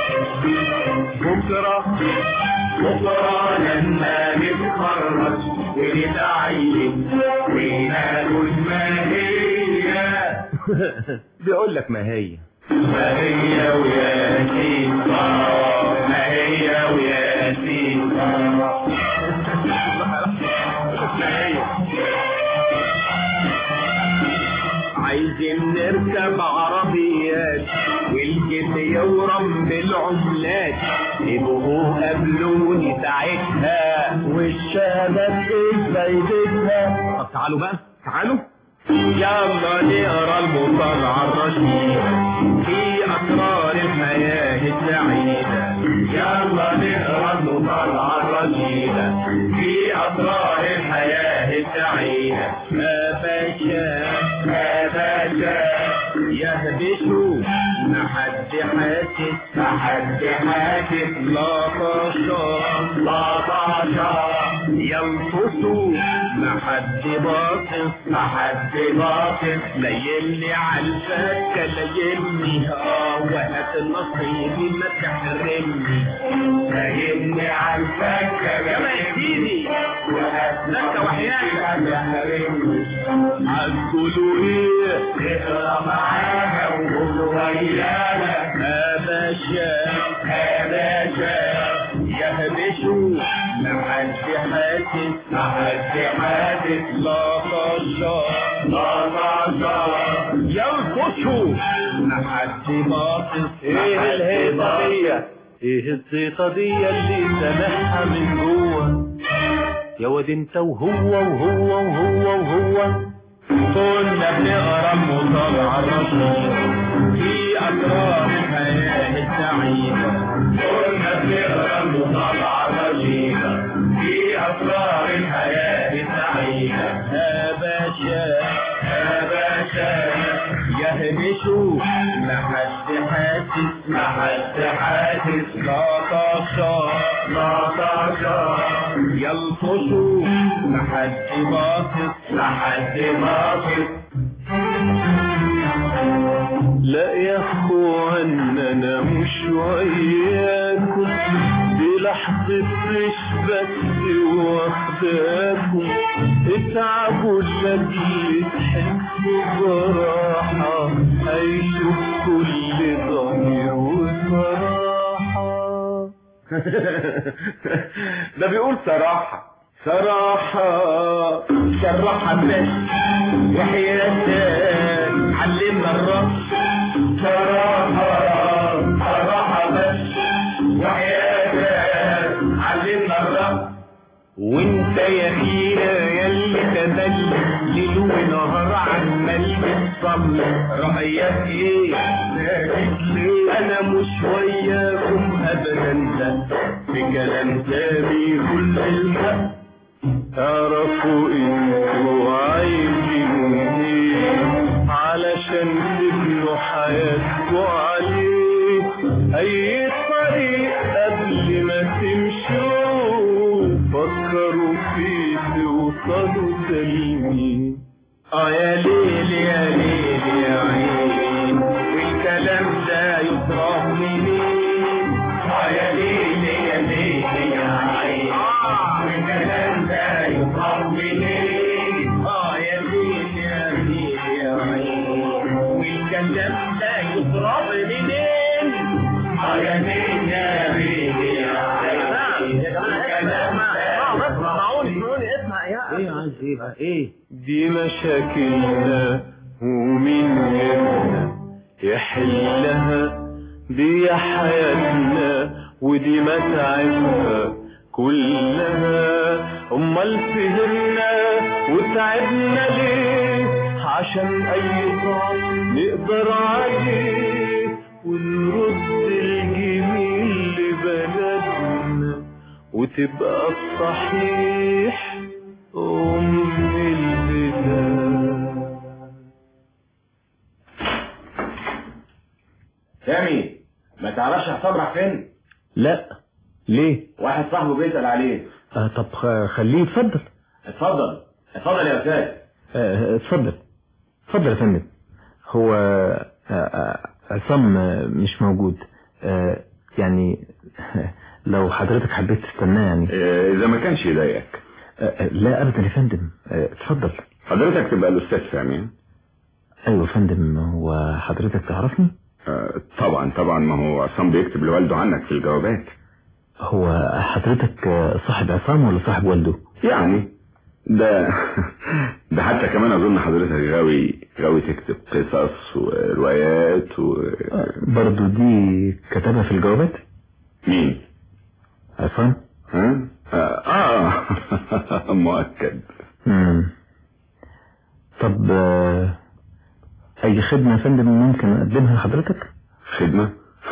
بكره بكره لما نتخرج ونتعين وناكل ما هي بيقول لك ما هي ما هي وياسين ما هي وياسين ما هي عايزين نركب عربيات والجد يورم بالعملات يبقوا قابلوني ساعتها والشهادات ايه فايدتها طب تعالوا بقى تعالوا يلا نقرا المطالعة الرشيدة في أسرار الحياة السعيدة يلا نقرا المطالعة الرشيدة في أسرار الحياة السعيدة ما بشا ما بشا يهبشوا ما حد حاسس ما حد حاسس لا طشا لا طشا ينفسوا ما حد باصص ما حد باصص ليلي عالفكة ليلي اه وهات النصيب ما تحرمني ليلي عالفكة كما يزيدي وهات لك وحياتك ما تحرمني هتقولوا ايه اقرا معاها وقولوا ويانا يا باشا يا باشا يهبشوا ما حد حاسس ما حد حاسس لا طشا لا طشا ينفشوا ما حد باصص ايه الهيصة دي ايه الزيطة دي اللي سامحها من جوه يا واد انت وهو وهو وهو وهو كنا بنقرا المطالعة الرشيدة في أسرار الحياة السعيدة كنا بنقرا توصل عرشينا في أسرار الحياة السعيدة يا باشا يا باشا يهمشوا ما حد حاسس ما حد حاسس لا طاشا لا طاشا يلطشوا ما حد باصص ما حد باصص لا يا اخوان انا مش وياكم دي لحظة ريش بس واخداكم اتعبوا لاجل تحسوا براحة هيشوف كل ضمير وصراحة ده بيقول صراحة صراحة صراحة بس وحياتك علمنا الرقص صراحة صراحة بس وحياتك علمنا الرقص وانت يا خينا يلي تمل ليل ونهار عمال بتصلي رأيك ايه ساكت ليه انا مش وياكم ابدا لا في كلام تاني كل الحق اعرفوا انتوا عايزين ايه علشان تبنوا حياتكوا عليه اي طريق قبل ما تمشوا فكروا فيه توصلوا سليمين اه يا ليل يا ليل يا عين والكلام ده يصرف منين اه يا ليل يا ليل يا عين والكلام ده يصرف منين اه يا ليل يا ليل يا عين والكلام ده يصرف منين اه يا ليل يا ليل يا عين والكلام ده ايه عايز ايه بقى ايه دي مشاكلنا ومين غيرنا يحلها دي حياتنا ودي متاعبها كلها امال سهرنا وتعبنا ليه عشان اي ضعف نقدر عليه ونرد الجميل لبلدنا وتبقى الصحيح أم البلاد سامي ما تعرفش حسام راح فين لا ليه واحد صاحبه بيسأل عليه آه طب خ- خليه يتفضل اتفضل اتفضل يا استاذ آه، اتفضل اتفضل يا فندم هو آه، آه، عصام آه، مش موجود آه، يعني لو حضرتك حبيت تستناه يعني آه، اذا ما كانش يضايقك آه، آه، لا ابدا يا فندم آه، اتفضل حضرتك تبقى الاستاذ سامي ايوه يا فندم هو حضرتك تعرفني آه، طبعا طبعا ما هو عصام بيكتب لوالده عنك في الجوابات هو حضرتك آه، صاحب عصام ولا صاحب والده يعني ده ده حتى كمان اظن حضرتك غاوي غاوي تكتب قصص وروايات و آه، برضو دي كتبها في الجوابات مين؟ عصام ها؟ اه, آه. مؤكد مم. طب آه، اي خدمة يا فندم ممكن اقدمها لحضرتك خدمة؟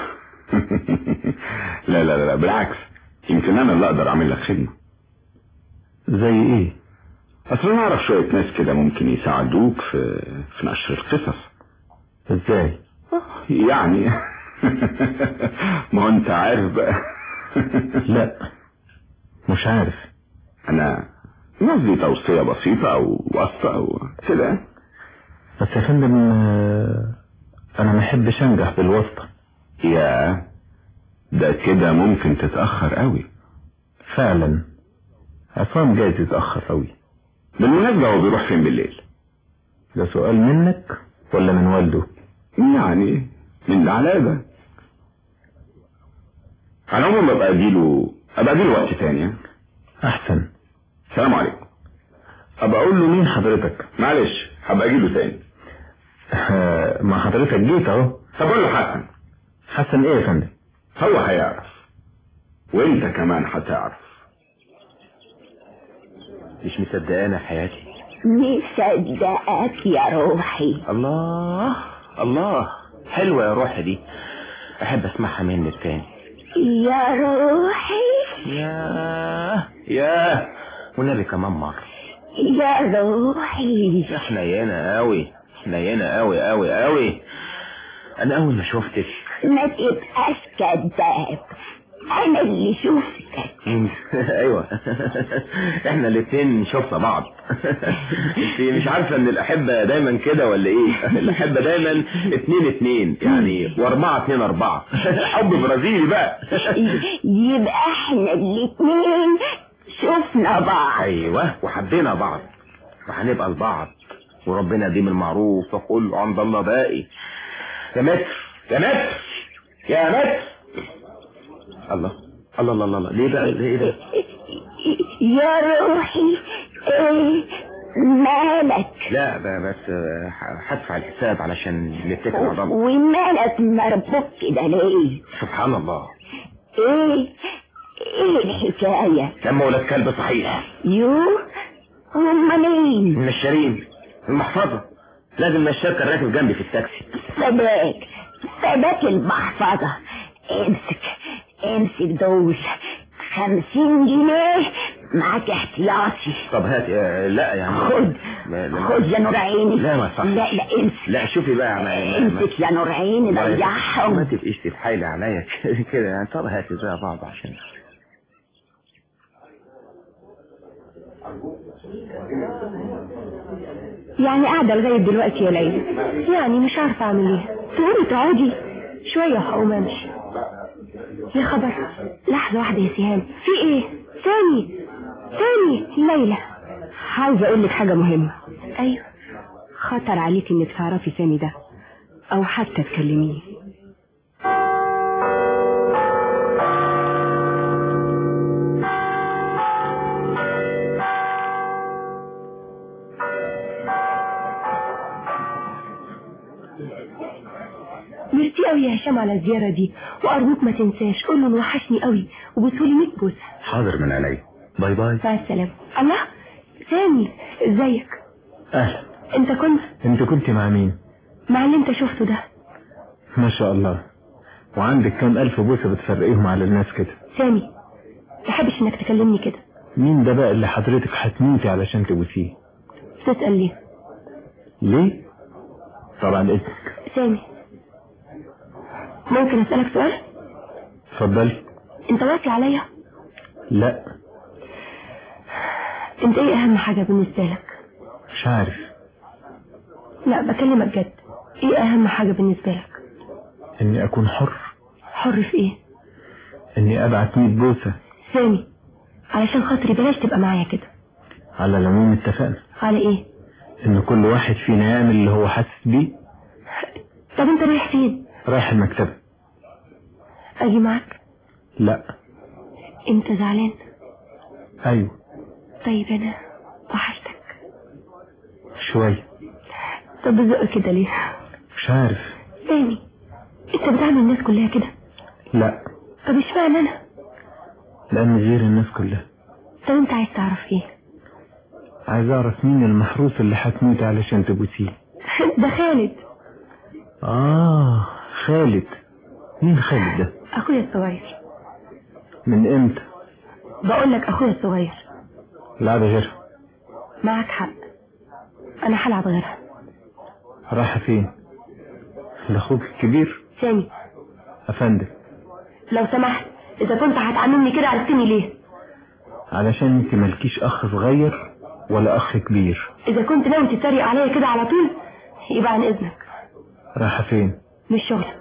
لا لا لا بالعكس يمكن انا اللي اقدر اعمل لك خدمة زي ايه اصل انا اعرف شوية ناس كده ممكن يساعدوك في في نشر القصص ازاي يعني ما هو انت عارف بقى لا مش عارف انا قصدي توصية بسيطة او وصفة او كده بس يا فندم آه، انا ما احبش انجح بالواسطة يا ده كده ممكن تتأخر قوي فعلا عصام جايز يتأخر قوي بالمناسبة هو بيروح فين بالليل ده سؤال منك ولا من والده يعني من ده على ده على العموم ببقى اديله ابقى اديله وقت تاني ها؟ احسن السلام عليكم ابقى اقول له مين حضرتك معلش هبقى اجيله تاني آه، ما حضرتك جيت اهو طب اقول له حسن حسن ايه يا فندم هو هيعرف وانت كمان هتعرف مش مصدقانا حياتي مصدقك يا روحي الله الله حلوة يا روحي دي احب اسمعها منك تاني يا روحي ياه ياه والنبي كمان مرة يا روحي حنينة قوي حنينة قوي قوي قوي انا اول ما شفتك ما تبقاش كذاب انا اللي شفتك ايوه احنا الاتنين شفنا بعض انت مش عارفة ان الاحبة دايما كده ولا ايه الاحبة دايما اتنين اتنين يعني واربعة اتنين اربعة حب برازيلي بقى يبقى احنا الاتنين شفنا بعض ايوه وحبينا بعض وهنبقى لبعض وربنا يديم المعروف وكله عند الله باقي يا متر يا متر يا متر الله الله الله الله, الله. ليه بقى ليه ده يا روحي ايه مالك لا ب- بس آه، هدفع الحساب علشان نتكل على الله ومالك مربوط كده ليه سبحان الله ايه ايه الحكاية لما ولد كلب صحيح يو هما مين من الشريم المحفظة لازم الشركة الراكب جنبي في التاكسي سباك سباك المحفظة امسك امسك دول خمسين جنيه معاك احتياطي طب هات آه، لا يعني خد لا لا خد يا نور عيني لا ما صح لا لا امسك لا شوفي بقى يعني امسك يا نور عيني ما ضيعهم تبقيش تتحايلي عليا كده- كده يعني طب هاتي زي بعض عشان يعني قاعدة لغاية دلوقتي يا ليلى يعني مش عارفة اعمل ايه تقولي تقعدي شوية هقوم امشي يا خبر لحظة واحدة يا سهام في ايه ثاني ثاني ليلى عاوزة اقول لك حاجة مهمة ايوه خطر عليك انك تعرفي سامي ده او حتى تكلميه ميرسي قوي يا هشام على الزيارة دي وأرجوك ما تنساش قول له إنه وحشني قوي وبوسولي 100 بوسة حاضر من عيني باي باي مع السلامة الله سامي ازيك اهلا انت كنت انت كنت مع مين مع اللي انت شفته ده ما شاء الله وعندك كام الف بوسة بتفرقيهم على الناس كده سامي تحبش انك تكلمني كده مين ده بقى اللي حضرتك هتموتي علشان تبوسيه تسأل ليه ليه طبعا اذنك سامي ممكن اسألك سؤال اتفضلي انت واقي عليا لا انت ايه اهم حاجة بالنسبة لك مش عارف لا بكلمك جد ايه اهم حاجة بالنسبة لك اني اكون حر حر في ايه اني ابعت 100 بوسة سامي علشان خاطري بلاش تبقى معايا كده على العموم اتفقنا على ايه ان كل واحد فينا يعمل اللي هو حاسس بيه طب انت رايح فين رايح المكتبة اجي معاك لا انت زعلان ايوه طيب انا وحشتك شوية طب بزق كده ليه مش عارف سامي انت بتعمل الناس كلها كده لا طب اشمعنى انا لان غير الناس كلها طب انت عايز تعرف ايه عايز اعرف مين المحروس اللي هتموتي علشان تبوسيه ده خالد اه خالد مين خالد ده اخويا الصغير من امتى بقول لك اخويا الصغير لعب غيرها معك حق انا هلعب غيرها رايحة فين لاخوك الكبير سامي افندم لو سمحت اذا كنت هتعاملني كده عرفتني ليه علشان انت مالكيش اخ صغير ولا اخ كبير اذا كنت ناوي تتريق عليا كده على طول يبقى عن اذنك رايحة فين مش شغلك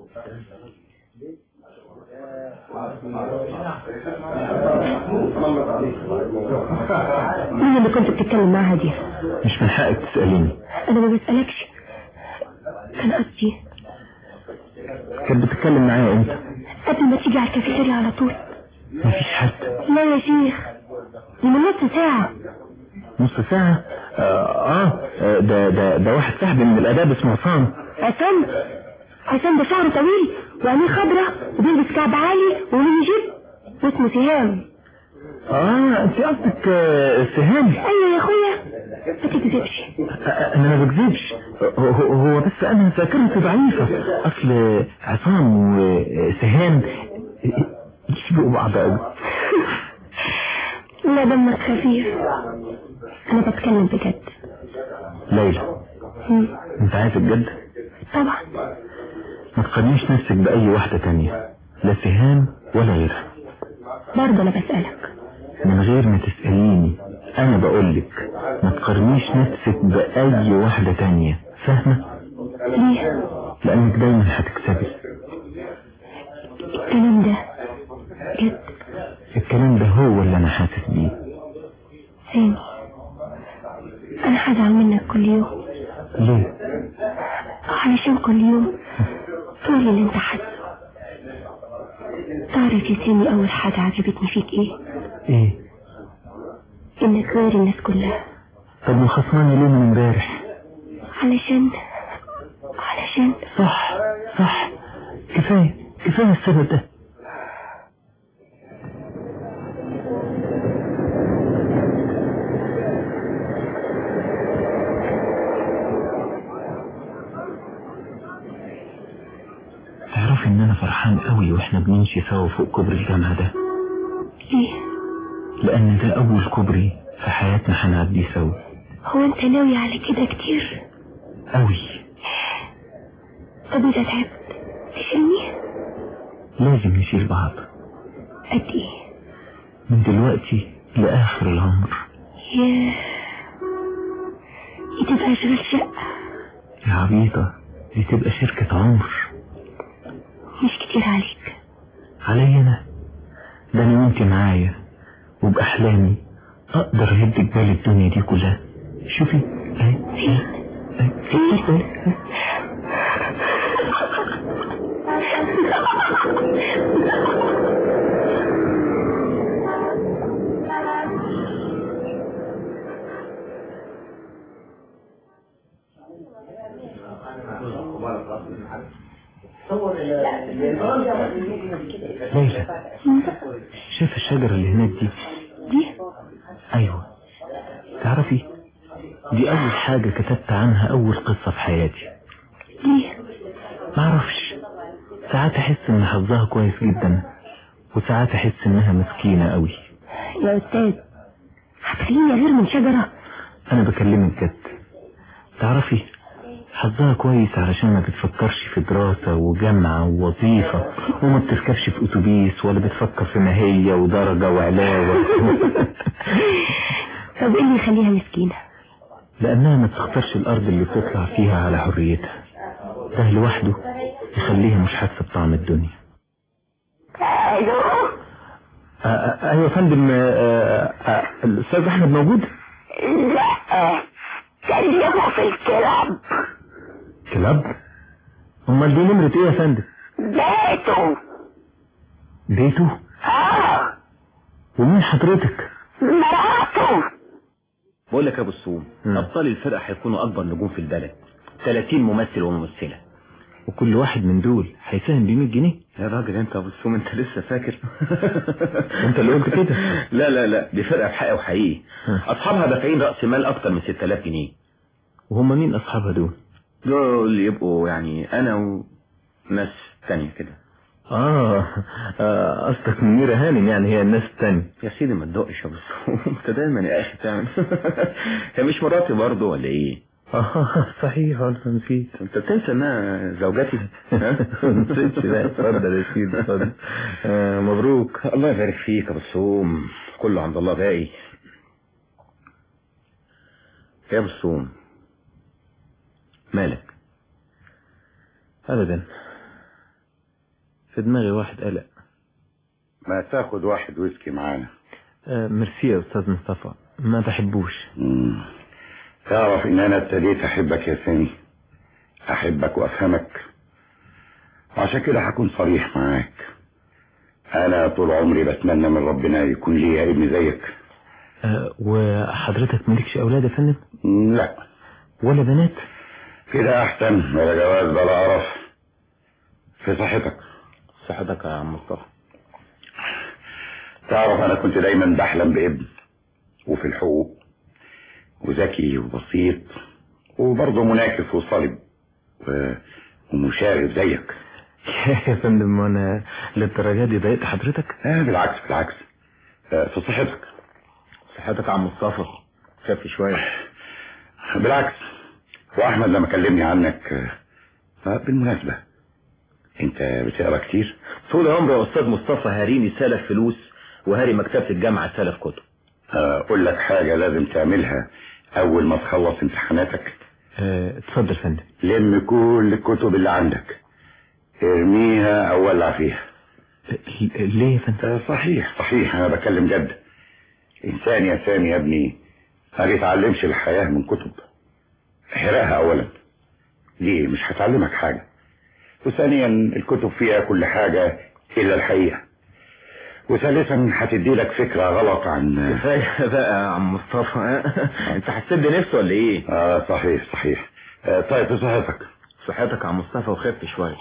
مين اللي كنت بتتكلم معاها دي مش من حقك تسأليني انا ما بسألكش كان قصدي كانت بتتكلم معايا امتى قبل ما تيجي على الكافيتيريا على طول مفيش حد لا يا شيخ دي من نص ساعة نص ساعة آه, اه ده ده ده واحد صاحبي من الاداب اسمه عصام عصام عصام ده شعره طويل وعينيه خضرة وبيلبس كعب عالي ومين جيب واسمه سهام اه انت قصدك آه، سهام ايوه يا اخويا ما تكذبش آه، انا ما بكذبش هو- هو هو بس انا ذاكرتي ضعيفة اصل عصام وسهام يشبهوا بعض قوي لا دمك خفيف انا بتكلم بجد ليلى مم. انت عايز الجد طبعا ما تقارنيش نفسك بأي واحدة تانية لا سهام ولا غيرها برضه انا بسألك من غير ما تسأليني أنا بقولك ما تقارنيش نفسك بأي واحدة تانية فاهمة؟ ليه لأنك دايما هتكسبي الكلام ده جد الكلام ده هو اللي أنا حاسس بيه سامي انا هزعل منك كل يوم ليه؟ علشان كل يوم تقول اللي انت حاسه تعرف يا سامي اول حاجة عجبتني فيك ايه إيه؟ انك غير الناس كلها طب وخصماني ليه من امبارح؟ علشان علشان صح صح كفاية كفاية السبب ده تعرفي ان انا فرحان قوي واحنا بنمشي سوا فوق كوبري الجامعة ده ليه لان ده اول كوبري في حياتنا هنعديه سوا هو انت ناوي على كده كتير قوي طب اذا تعبت تشيلني لازم نشيل بعض قد ايه من دلوقتي لاخر العمر ياه دي تبقى اشغال شقة يا عبيطة دي تبقى شركة عمر مش كتير عليك عليا انا ده انا وانت معايا وباحلامي اقدر اهد جبال الدنيا دي كلها شوفي اهي فين اهي فين ليلى شايف الشجرة اللي هناك دي دي ايوه تعرفي دي اول حاجة كتبت عنها اول قصة في حياتي ليه معرفش ساعات احس ان حظها كويس جدا وساعات احس انها مسكينة قوي يا استاذ هتخليني غير من شجرة انا بكلمك جد تعرفي حظها كويس علشان ما بتفكرش في دراسة وجامعة ووظيفة وما بتركبش في اتوبيس ولا بتفكر في ماهية ودرجة وعلاوة طب ايه اللي يخليها مسكينة لانها ما تختارش الارض اللي بتطلع فيها على حريتها ده لوحده يخليها مش حاسة بطعم الدنيا ايوه آه، آه، ايوه يا فندم آه، آه، الاستاذ احمد موجود لا كلمه في الكلاب كلاب امال دي نمرة ايه يا فندم بيته بيته اه ومين حضرتك مراته بقول لك يا ابو السوم مم. ابطال الفرقه هيكونوا اكبر نجوم في البلد 30 ممثل وممثله وكل واحد من دول هيساهم ب 100 جنيه يا راجل انت يا ابو السوم انت لسه فاكر انت اللي قلت كده لا لا لا دي فرقه بحق وحقيقي ها. اصحابها دافعين راس مال اكتر من 6000 جنيه وهم مين اصحابها دول دول يبقوا يعني انا وناس تانية كده اه آه، قصدك منيرة هانم يعني هي الناس التانية يا سيدي ما تدقش يا ابو السوم انت دايما يا اخي تعمل هي مش مراتي برضه ولا ايه اه صحيح انا نسيت انت بتنسى انها زوجتي ها؟ نسيتش لا اتفضل يا سيدي اتفضل آه مبروك الله يبارك فيك يا ابو السوم كله عند الله باقي يا ابو السوم مالك ابدا في دماغي واحد قلق ما تاخد واحد ويسكي معانا آه ميرسي يا استاذ مصطفى ما بحبوش مم. تعرف ان انا ابتديت احبك يا سامي احبك وافهمك وعشان كده هكون صريح معاك انا طول عمري بتمنى من ربنا يكون ليا ابن زيك آه وحضرتك مالكش اولاد يا فندم مم، لا ولا بنات كده احسن ولا جواز بلا قرف في صحتك صحتك يا عم مصطفى تعرف انا كنت دايما بحلم بابن وفي الحقوق وذكي وبسيط وبرضه مناكف وصلب و... ومشاغب زيك يا فندم وانا للدرجة دي ضايقت حضرتك آه بالعكس بالعكس آه في صحتك صحتك يا عم مصطفى خف شويه بالعكس واحمد لما كلمني عنك آه، بالمناسبة انت بتقرا كتير طول عمري يا استاذ مصطفى هاريني سلف فلوس وهاري مكتبه الجامعه سلف كتب آه، اقول لك حاجة لازم تعملها اول ما تخلص امتحاناتك آه، اتفضل يا فندم لم كل الكتب اللي عندك ارميها او ولع فيها ليه يا فندم آه، صحيح صحيح انا بكلم جد انسان يا سامي يا ابني ما بيتعلمش الحياة من كتب احرقها اولا دي مش هتعلمك حاجة وثانيا الكتب فيها كل حاجة الا الحقيقة وثالثا هتدي لك فكرة غلط عن كفايه بقى يا عم مصطفى انت حسيت بنفسه ولا ايه اه صحيح صحيح آه طيب صحتك صحتك يا عم مصطفى وخف شويه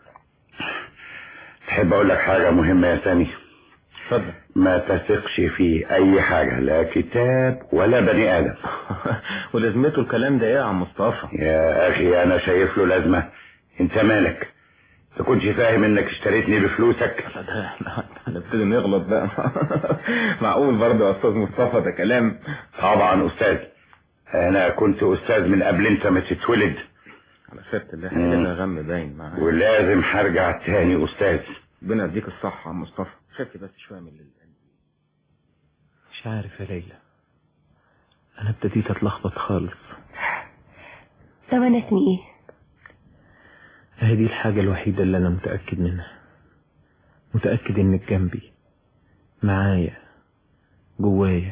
تحب اقول لك حاجة مهمة يا سامي اتفضل ما تثقش في اي حاجة لا كتاب ولا بني ادم ولازمته الكلام ده ايه يا عم مصطفى يا اخي انا شايف له لازمة انت مالك تكونش فاهم انك اشتريتني بفلوسك نبتدي نغلط بقى معقول برضه يا استاذ مصطفى ده كلام طبعا استاذ انا كنت استاذ من قبل انت ما تتولد على سيره الله احنا لنا غم باين معاك ولازم هرجع تاني استاذ ربنا يديك الصحه يا عم مصطفى خف بس شويه من الليل مش عارف يا ليلى انا ابتديت اتلخبط خالص طب انا اسمي ايه هي دي الحاجة الوحيدة اللي انا متأكد منها متأكد انك جنبي معايا جوايا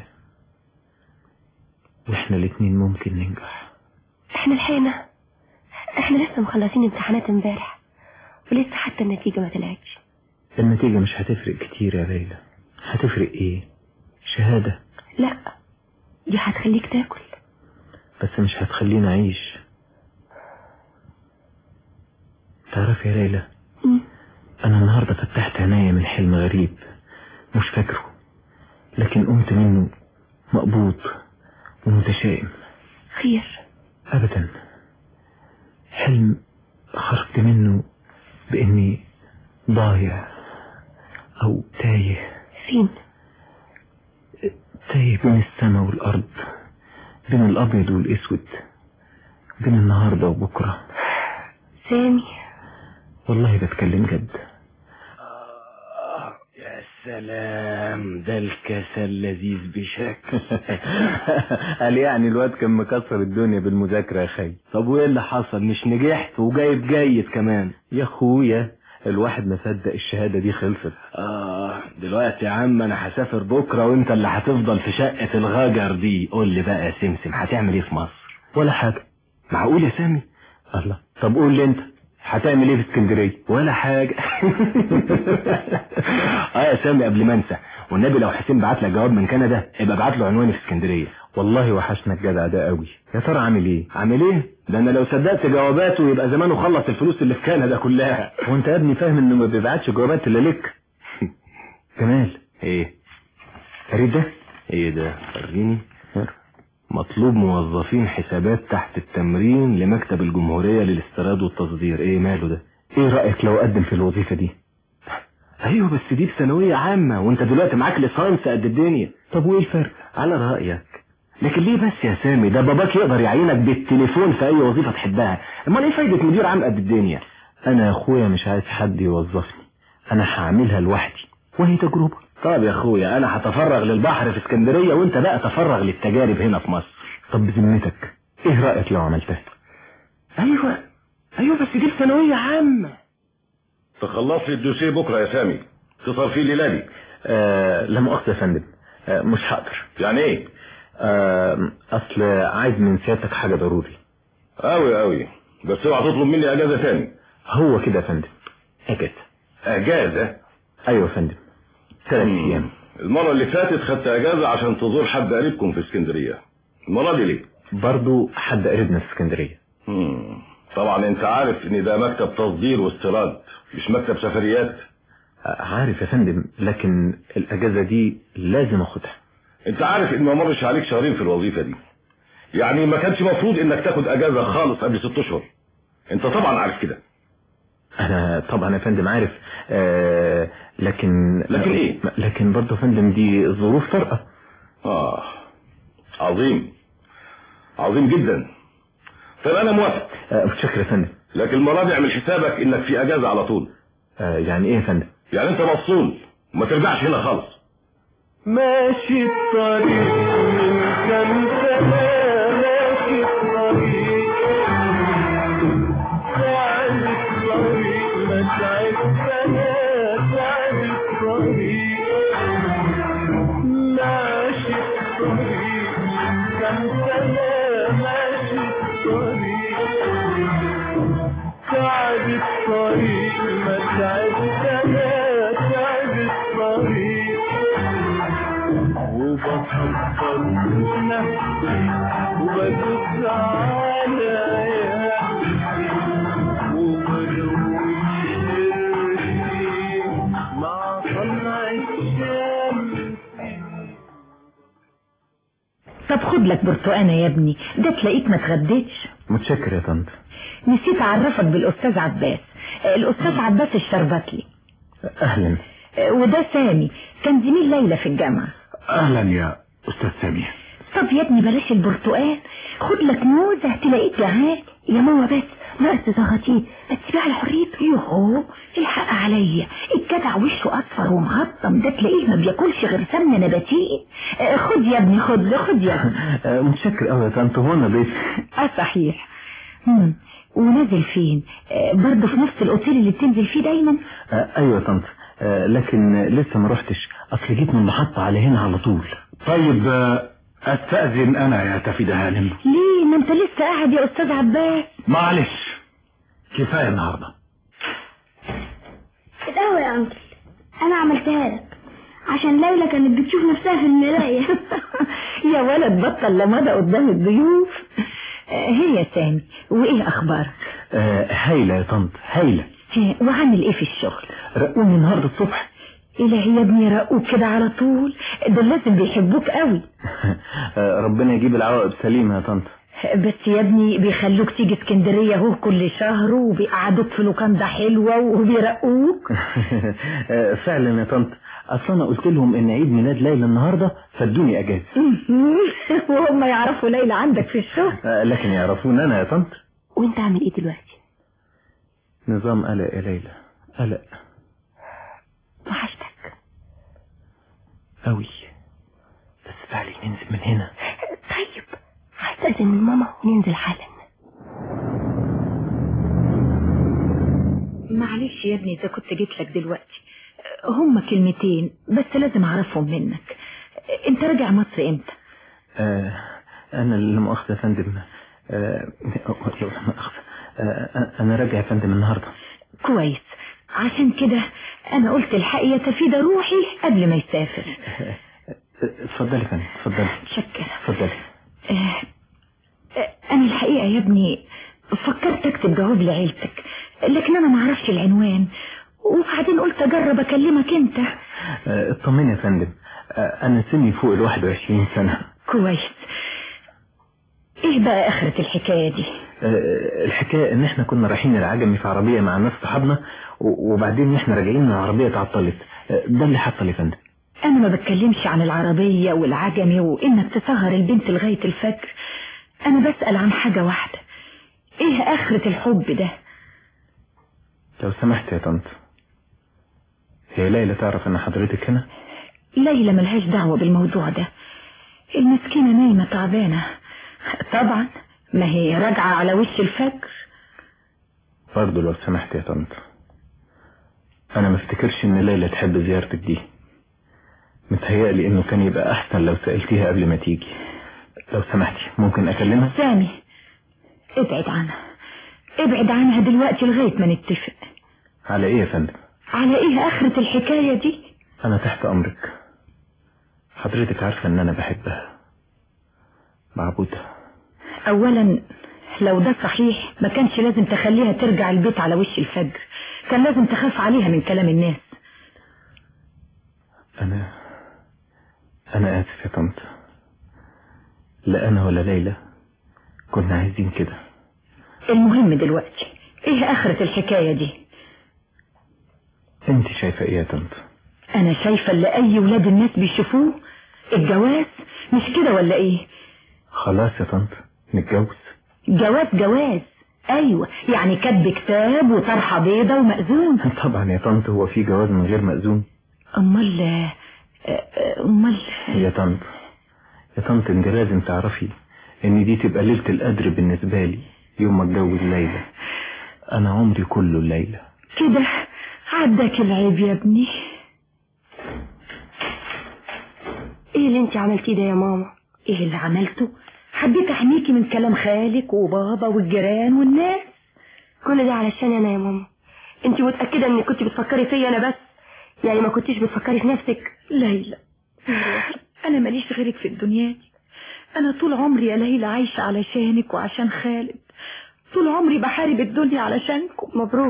واحنا الاتنين ممكن ننجح احنا لحقنا احنا لسه مخلصين امتحانات امبارح ولسه حتى النتيجة ما طلعتش النتيجة مش هتفرق كتير يا ليلى هتفرق ايه شهادة لا دي هتخليك تاكل بس مش هتخليني اعيش تعرف يا ليلى مم. انا النهاردة فتحت عينيا من حلم غريب مش فاكره لكن قمت منه مقبوض ومتشائم خير ابدا حلم خرجت منه باني ضايع او تايه فين تايه بين السماء والارض بين الابيض والاسود بين النهارده وبكره سامي والله بتكلم جد يا سلام ده الكسل لذيذ بشكل قال يعني الواد كان مكسر الدنيا بالمذاكرة يا خي طب وايه اللي حصل مش نجحت وجايب جيد كمان يا اخويا الواحد ما صدق الشهادة دي خلصت اه دلوقتي يا عم انا هسافر بكره وانت اللي هتفضل في شقه الغجر دي قول لي بقى يا سمسم هتعمل ايه في مصر ولا حاجة معقول يا سامي الله طب قول لي انت هتعمل ايه في اسكندرية ولا حاجه اه يا سامي قبل ما انسى والنبي لو حسين بعت لك جواب من كندا يبقى ابعت له عنواني في اسكندريه والله وحشنا الجدع ده قوي يا ترى عامل ايه عامل ايه ده انا لو صدقت جواباته يبقى زمانه خلص الفلوس اللي في كندا كلها وانت يا ابني فاهم انه ما بيبعتش جوابات الا لك جمال ايه قريت ده ايه ده وريني مطلوب موظفين حسابات تحت التمرين لمكتب الجمهورية للاستيراد والتصدير ايه ماله ده ايه رأيك لو اقدم في الوظيفة دي ايوه بس دي بثانوية عامة وانت دلوقتي معاك ليسانس قد الدنيا طب وايه الفرق على رأيك لكن ليه بس يا سامي ده باباك يقدر يعينك بالتليفون في اي وظيفة تحبها امال ايه فايدة مدير عام قد الدنيا انا يا اخويا مش عايز حد يوظفني انا هعملها لوحدي وهي تجربة طب يا اخويا انا هتفرغ للبحر في اسكندرية وانت بقى تفرغ للتجارب هنا في مصر طب بذمتك ايه رأيك لو عملتها ايوه ايوه بس دي ثانوية عامة تخلص لي الدوسيه بكره يا سامي اتصل فيه ليلادي آه لا مؤاخذة يا فندم آه مش هقدر يعني ايه آه اصل عايز من سيادتك حاجة ضروري قوي قوي بس اوعى تطلب مني اجازه تاني هو كده يا فندم اجازة اجازه ايوه يا فندم ثلاث ايام المره اللي فاتت خدت اجازه عشان تزور حد قريبكم في اسكندريه المره دي ليه برضو حد قريبنا في اسكندرية مم. طبعا انت عارف ان ده مكتب تصدير واستيراد مش مكتب سفريات آه عارف يا فندم لكن الاجازة دي لازم اخدها انت عارف ان ما مرش عليك شهرين في الوظيفه دي يعني ما كانش مفروض انك تاخد اجازه خالص قبل ست اشهر انت طبعا عارف كده انا طبعا يا فندم عارف آه لكن لكن ايه لكن برضه يا فندم دي ظروف طارئة اه عظيم عظيم جدا طيب انا موافق آه، متشكر يا فندم لكن المره دي اعمل حسابك انك في اجازه على طول آه، يعني ايه يا فندم يعني انت مفصول وما ترجعش هنا خالص ماشي الطريق من كام سنة ماشي الطريق تعب الطريق ما تعب سنة تعب الطريق ماشي الطريق من كام سنة ماشي الطريق تعب الطريق ما تعب سنة تعب الطريق وبفكر نفسي وبدوس عليا وبروي حرصي مع طلع الشمس طب خد لك برتقانة يا ابني ده تلاقيك ما اتغديتش متشكر يا طنط نسيت اعرفك بالاستاذ عباس آه، الاستاذ عباس الشربتلي اهلا آه، وده سامي كان زميل ليلى في الجامعة اهلا يا استاذ سامي طب يا ابني بلاش البرتقال خد لك موزة تلاقيك جعان يا ماما بس ناقص زغطيه هتسيبيه على حريته يوهو الحق عليا الجدع وشه اصفر ومهضم ده تلاقيه ما بياكلش غير سمنه نباتيه آه، خد يا ابني خد خد يا ابني آه، متشكر قوي يا طنط هو انا بيت اه صحيح هم. ونازل فين آه، برضه في نفس الاوتيل اللي بتنزل فيه دايما آه، ايوه يا طنط آه، لكن آه، لسه ما رحتش اصل جيت من المحطة على هنا على طول طيب آه، استأذن انا يا تفيدة هانم ليه ما انت لسه قاعد يا استاذ عباس معلش كفاية النهاردة القهوة يا أنكل أنا عملتها لك عشان ليلى كانت بتشوف نفسها في المراية يا ولد بطل لمدى قدام الضيوف آه، هي يا سامي وايه اخبارك آه، هايلة يا طنط هايلة ها، وعامل ايه في الشغل رقوني النهاردة الصبح الهي يا ابني رقوك كده على طول ده لازم بيحبوك قوي آه، ربنا يجيب العواقب سليمة يا طنط بس يا ابني بيخلوك تيجي اسكندرية اهو كل شهر وبيقعدوك في لوكاندا حلوة وبيرقوك آه، فعلا يا طنط اصل انا قلت لهم ان عيد ميلاد ليلى النهاردة فادوني اجازة وهم يعرفوا ليلى عندك في الشغل آه، لكن يعرفون انا يا طنط وانت عامل ايه دلوقتي نظام قلق يا ليلى قلق وحشتك قوي بس تعالي ننزل من هنا طيب هستأذن من ماما وننزل حالا معلش يا ابني اذا كنت جيت لك دلوقتي هم كلمتين بس لازم اعرفهم منك انت راجع مصر امتى آه انا اللي مؤاخذة يا فندم آه لو لا مؤاخذة آه انا راجع يا فندم النهاردة كويس عشان كده انا قلت الحق يا تفيدة روحي قبل ما يسافر آه، اتفضلي يا فندم اتفضلي شكرا اتفضلي آه، آه، انا الحقيقة يا ابني فكرت اكتب جواب لعيلتك لكن انا ما اعرفش العنوان وبعدين قلت اجرب اكلمك انت آه، اطمني يا فندم آه، انا سني فوق ال 21 سنة كويس ايه بقى اخرة الحكاية دي آه، الحكاية ان احنا كنا رايحين العجمي في عربية مع ناس صحابنا و- وبعدين احنا راجعين العربية اتعطلت آه، ده اللي حصل يا فندم انا ما بتكلمش عن العربية والعجمي وانك تسهر البنت لغاية الفجر انا بسأل عن حاجة واحدة ايه اخرة الحب ده لو سمحت يا طنط هي ليلى تعرف ان حضرتك هنا ليلى ملهاش دعوة بالموضوع ده المسكينة نايمة تعبانة طبعا ما هي راجعة على وش الفجر برضه لو سمحت يا طنط انا ما افتكرش ان ليلى تحب زيارتك دي متهيألي انه كان يبقى احسن لو سألتيها قبل ما تيجي لو سمحتي ممكن اكلمها سامي ابعد عنها ابعد عنها دلوقتي لغاية ما نتفق على ايه يا فندم على ايه اخرة الحكاية دي انا تحت امرك حضرتك عارفة ان انا بحبها معبودة اولا لو ده صحيح ما كانش لازم تخليها ترجع البيت على وش الفجر كان لازم تخاف عليها من كلام الناس انا انا اسف يا طنط لا انا ولا ليلى كنا عايزين كده المهم دلوقتي ايه اخرة الحكاية دي انت شايفة ايه يا طنط انا شايفة اللي اي ولاد الناس بيشوفوه الجواز مش كده ولا ايه خلاص يا طنط نتجوز جواز جواز ايوه يعني كتب كتاب وطرحه بيضه ومأذون طبعا يا طنط هو في جواز من غير مأذون امال آه، آه، امال يا طنط يا طنط انت لازم تعرفي ان دي تبقى ليلة القدر بالنسبة لي يوم ما اتجوز ليلى انا عمري كله الليلة كده عدك العيب يا ابني ايه اللي انت عملتيه ده يا ماما ايه اللي عملته حبيت احميكي من كلام خالك وبابا والجيران والناس كل ده علشان انا يا ماما انت متأكدة انك كنت بتفكري فيا انا بس يعني ما كنتيش بتفكري في نفسك ليلى انا ماليش غيرك في الدنيا دي انا طول عمري يا ليلى عايشة علشانك وعشان خالد طول عمري بحارب الدنيا علشانكم مبروك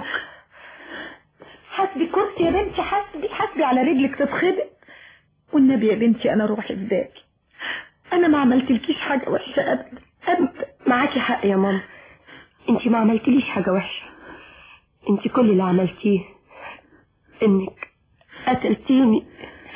حسبي كرسي يا بنتي حسبي حسبي على رجلك تتخبط والنبي يا بنتي انا روحي فداكي انا ما عملتلكيش حاجة وحشة ابدا ابدا معاكي حق يا ماما انت ما عملتليش حاجة وحشة انت كل اللي عملتيه انك قتلتيني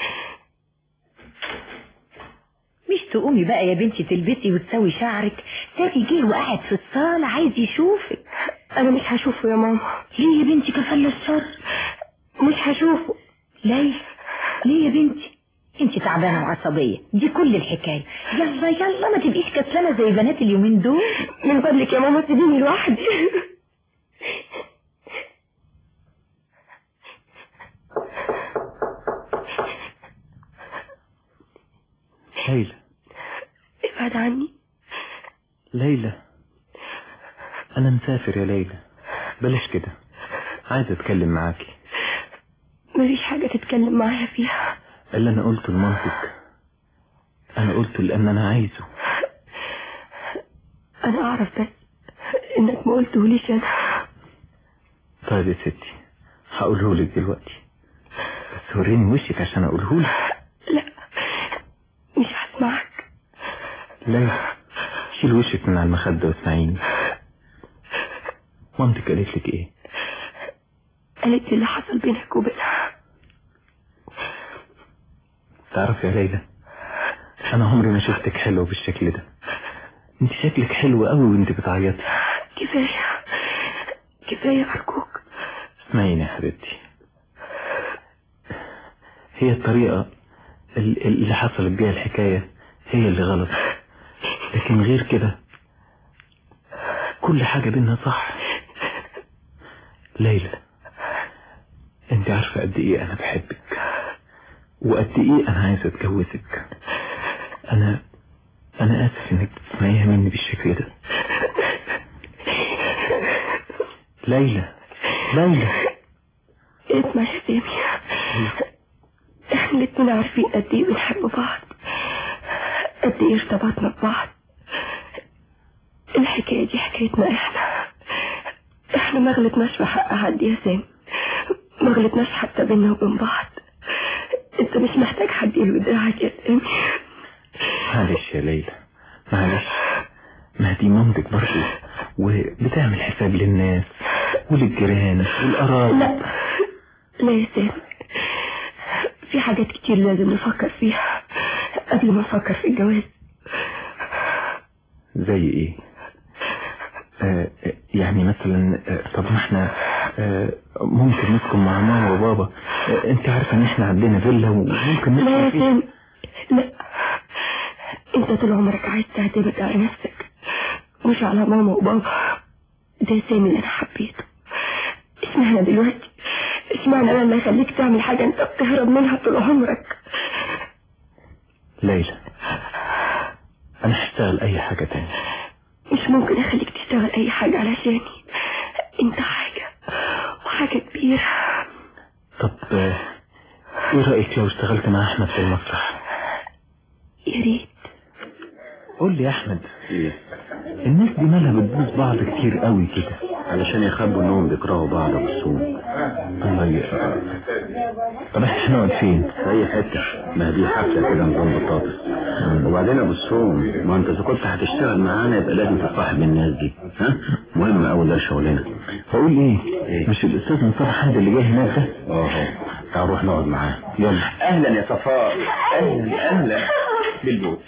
مش تقومي بقى يا بنتي تلبسي وتسوي شعرك ساكي جه وقاعد في الصالة عايز يشوفك انا مش هشوفه يا ماما ليه يا بنتي كفل الشر مش هشوفه ليه ليه يا بنتي انت تعبانة وعصبية دي كل الحكاية يلا يلا ما تبقيش كسلانة زي بنات اليومين دول من فضلك يا ماما سيبيني لوحدي ليلى ابعد عني ليلى انا مسافر يا ليلى بلاش كده عايز اتكلم معاكي مفيش حاجة تتكلم معايا فيها اللي انا قلته المنطق انا قلته لان انا عايزه انا اعرف بس انك ما قلتهوليش انا طيب يا ستي هقولهولك دلوقتي بس وريني وشك عشان اقولهولك لا مش هسمعك ليلى شيل وشك من على المخدة واسمعيني مامتك قالت لك ايه قالت لي اللي حصل بينك وبينها تعرف يا ليلى انا عمري ما شفتك حلوة بالشكل ده انت شكلك حلو قوي وانت بتعيطي كفاية كفاية أرجوك اسمعيني يا حبيبتي هي الطريقة ال- اللي حصلت بيها الحكاية هي اللي غلط لكن غير كده كل حاجة بينا صح ليلى انت عارفة قد ايه انا بحبك وقد ايه انا عايز اتجوزك انا انا اسف انك تسمعيها مني بالشكل ده ليلى ليلى اسمع يا سامي احنا الاتنين عارفين قد ايه بنحب بعض قد ايه ارتبطنا ببعض الحكاية دي حكايتنا احنا احنا ما غلطناش في حق حد يا سامي ما غلطناش حتى بينا وبين بعض انت مش محتاج حد يلوي دراعك يا سامي معلش يا ليلى معلش ما دي مامتك برضه وبتعمل حساب للناس وللجيران والقرايب لا لا يا سامي في حاجات كتير لازم نفكر فيها قبل ما نفكر في الجواز زي ايه آه آه، يعني مثلا آه طب ما احنا آه ممكن نسكن مع ماما وبابا آه انت عارفه ان احنا عندنا فيلا وممكن لا يا نسكن فيها سامي لا انت طول عمرك عايز تعتمد على نفسك مش على ماما وبابا ده سامي اللي انا حبيته اشمعنى دلوقتي اشمعنى انا اللي اخليك تعمل حاجة انت بتهرب منها طول عمرك ليلى انا هشتغل اي حاجة تانية مش ممكن اخليك تشتغل اي حاجة علشاني انت حاجة وحاجة كبيرة طب آه، ايه رأيك لو اشتغلت مع احمد في المسرح يا ريت قول لي يا احمد الناس دي مالها بتبوظ بعض كتير قوي كده علشان يخبوا انهم بيكرهوا بعض بالصوم الله يقرأ طب احنا هنقعد فين في اي حته ما دي حفله كده نظام بطاطس وبعدين ابو الصوم ما انت اذا كنت هتشتغل معانا يبقى لازم تصاحب الناس دي ها مهم قوي ده شغلنا فقول ايه مش الاستاذ مصطفى حمد اللي جاي هناك ده اه تعال نروح نقعد معاه يلا اهلا يا صفاء اهلا اهلا بالبوت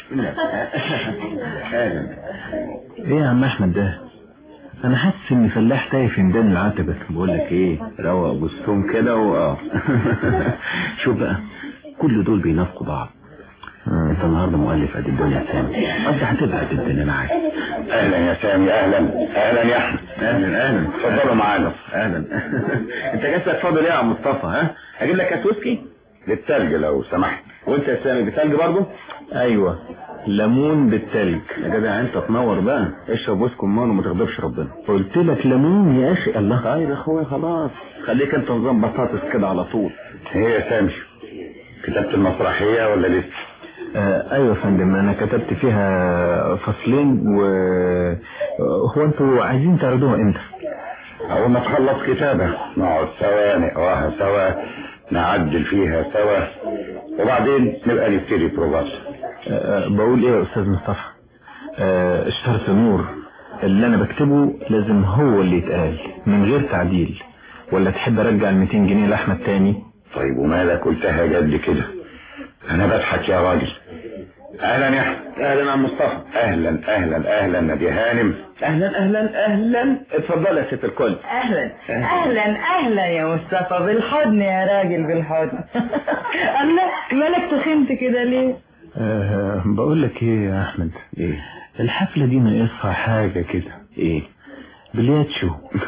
اهلا ايه يا عم احمد ده انا حاسس اني فلاح تايه في ميدان العتبة بقول لك ايه روق بصهم كده و اه شوف بقى كل دول بينافقوا بعض انت النهارده مؤلف قد الدنيا يا سامي انت هتبقى قد الدنيا معاك اهلا يا سامي اهلا اهلا يا احمد اهلا اهلا اتفضلوا معانا اهلا انت جسدك فاضل ايه يا عم مصطفى ها اجيب لك كاس ويسكي للتلج لو سمحت وانت يا سامي بتلج برضه ايوه ليمون بالتلج يا جدع انت تنور بقى اشرب ويسكي مان وما تغضبش ربنا قلت لك ليمون يا اخي الله خير يا اخويا خلاص خليك انت نظام بطاطس كده على طول ايه يا سامي كتبت المسرحية ولا لسه آه ايوه يا فندم انا كتبت فيها فصلين و هو انتوا عايزين تعرضوها امتى اول ما تخلص كتابة نقعد سوا نقراها سوا نعدل فيها سوا وبعدين نبقى نبتدي بروفات آه بقول ايه يا استاذ مصطفى آه اشترط نور اللي انا بكتبه لازم هو اللي يتقال من غير تعديل ولا تحب ارجع ال 200 جنيه لاحمد تاني طيب ومالك قلتها جد كده انا بضحك يا راجل اهلا يا احمد اهلا يا عم مصطفى اهلا اهلا اهلا نادية هانم اهلا اهلا اهلا اتفضل يا ست الكل اهلا اهلا اهلا يا مصطفى بالحضن يا راجل بالحضن الله مالك تخنت كده ليه أه بقول لك ايه يا احمد ايه الحفلة دي ناقصها حاجة كده ايه بلياتشو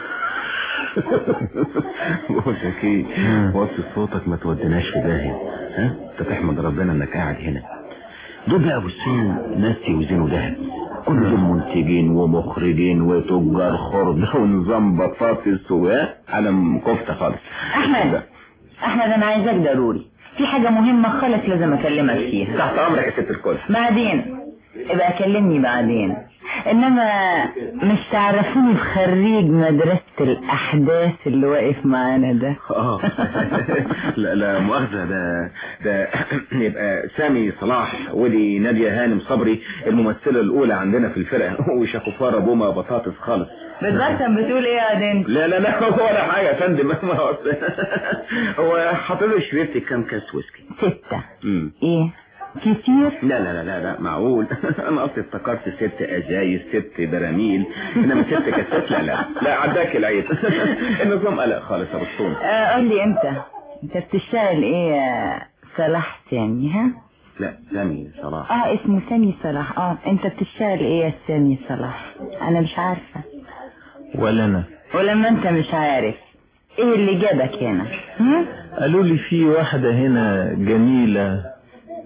بقول لك ايه وطي صوتك ما توديناش في داهية ها انت تحمد ربنا انك قاعد هنا دول بقى بصين ناس يوزنوا دهب كلهم منتجين ومخرجين وتجار خرد ونظام بطاطس وعلم كفتة خالص احمد احمد انا عايزك ضروري في حاجة مهمة خالص لازم اكلمك فيها تحت امرك يا ست الكل بعدين ابقى كلمني بعدين انما مش تعرفوني بخريج مدرسة الاحداث اللي واقف معانا ده اه لا لا مؤاخذة ده ده يبقى سامي صلاح ودي نادية هانم صبري الممثلة الأولى عندنا في الفرقة وشاكوفارة بوما بطاطس خالص بتبسم بتقول ايه يا دين لا لا لا ولا حاجة يا فندم ما هو هو حاطط له شريبتي كام كاس ويسكي ستة امم ايه كتير لا لا لا لا لا معقول انا اصلي افتكرت ست ازايز ست براميل انما ست كاسات لا لا لا عداك العيد النظام قلق خالص يا بسطون آه قول لي انت انت بتشتغل ايه يا صلاح سامي ها لا سامي صلاح اه اسمه سامي صلاح اه انت بتشتغل ايه يا سامي صلاح انا مش عارفة ولا انا ولما انت مش عارف ايه اللي جابك هنا هم؟ قالوا لي في واحدة هنا جميلة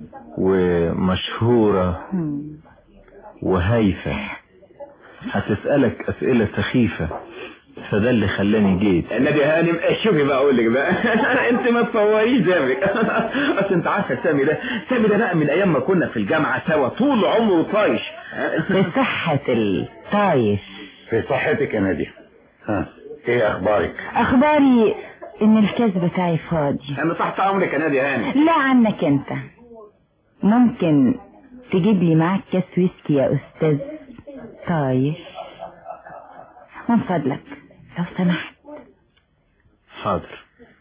ومشهورة وهايفة هتسألك أسئلة سخيفة فده اللي خلاني جيت النبي هانم شوفي بقى اقول لك بقى انت ما تصوريش زمرك اصل انت عارفه سامي ده سامي ده بقى من ايام ما كنا في الجامعه سوا طول عمره طايش في صحة الطايش في صحتك يا نادية ها ايه اخبارك اخباري ان الكاس بتاعي فاضي انا تحت امرك يا نادي هانم لا عنك انت ممكن تجيب لي معاك كاس ويسكي يا استاذ طايش من فضلك لو سمحت حاضر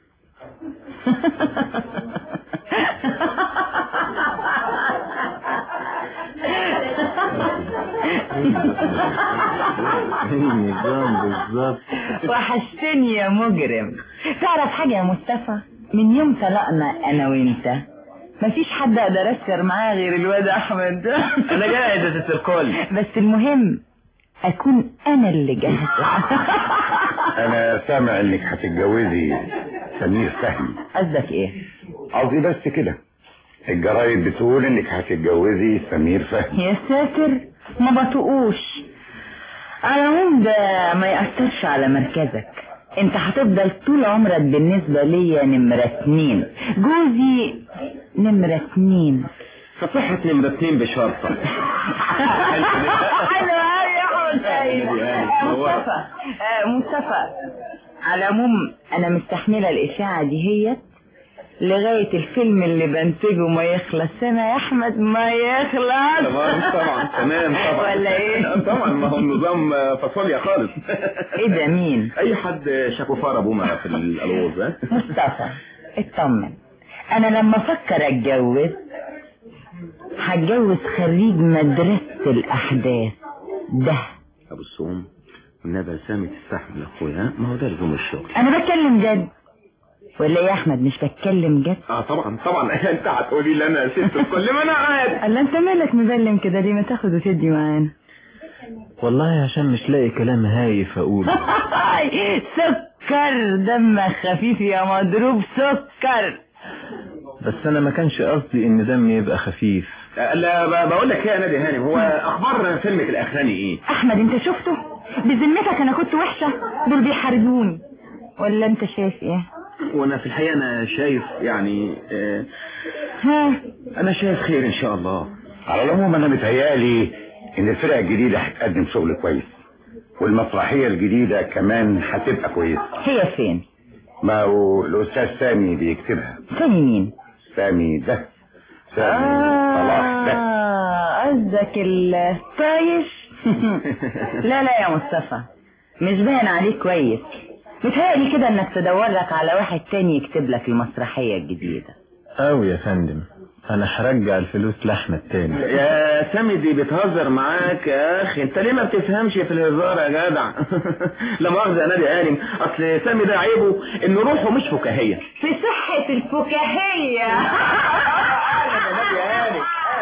النظام بالظبط وحشتني يا مجرم تعرف حاجة يا مصطفى من يوم طلقنا انا وانت مفيش حد اقدر اسكر معاه غير الواد احمد ده انا جاهز يا ست الكل بس المهم اكون انا اللي جاهز انا سامع انك هتتجوزي سمير فهمي قصدك ايه قصدي بس كده الجرايد بتقول انك هتتجوزي سمير فهمي يا ساتر ما بطقوش على العموم ده ما يأثرش على مركزك انت هتفضل طول عمرك بالنسبة ليا نمرة اتنين جوزي نمرة اتنين فصحة نمرة اتنين بشرطة حلو قوي يا احمد سيد مصطفى آه، مصطفى على العموم انا مستحملة الاشاعة دي هي لغاية الفيلم اللي بنتجه ما يخلص انا يا احمد ما يخلص طبعا طبعا تمام طبعا ولا ايه طبعا ما هو النظام فاصوليا خالص ايه ده مين اي حد شاكوفار ابوما في الالغوز ها مصطفى اطمن انا لما افكر اتجوز هتجوز خريج مدرسة الأحداث ده ابو السوم والنبي يا سامي تستحمل يا اخويا ها؟ ما هو ده لزوم الشغل أنا بتكلم جد ولا يا أحمد مش بتكلم جد اه طبعا طبعا انت هتقولي لي انا ست كل ما انا عارف قال انت مالك مبلم كده ليه ما تاخد وتدي معانا والله عشان مش لاقي كلام هايف اقول سكر دمك خفيف يا مضروب سكر بس انا ما كانش قصدي ان دمي يبقى خفيف لا ب- بقول لك ايه يا نادي هانم هو اخبار فيلمك الاخراني ايه احمد انت شفته بذمتك انا كنت وحشة دول بيحاربوني ولا انت شايف ايه وانا في الحقيقه انا شايف يعني آه ها انا شايف خير ان شاء الله على العموم انا متهيألي ان الفرقة الجديدة هتقدم شغل كويس والمسرحية الجديدة كمان هتبقى كويسة هي فين ما هو الأستاذ سامي بيكتبها سامي مين سامي ده سامي صلاح ده آه قصدك الطايش لا لا يا مصطفى مش باين عليك كويس متهيألي كده انك تدور لك على واحد تاني يكتب لك المسرحية الجديدة اوي يا فندم انا هرجع الفلوس لاحمد تاني يا سامي دي بتهزر معاك يا اخي انت ليه ما بتفهمش في الهزار يا جدع لا مؤاخذه يا نادي هانم اصل سامي ده عيبه ان روحه مش فكاهيه في صحة الفكاهية نادي هانم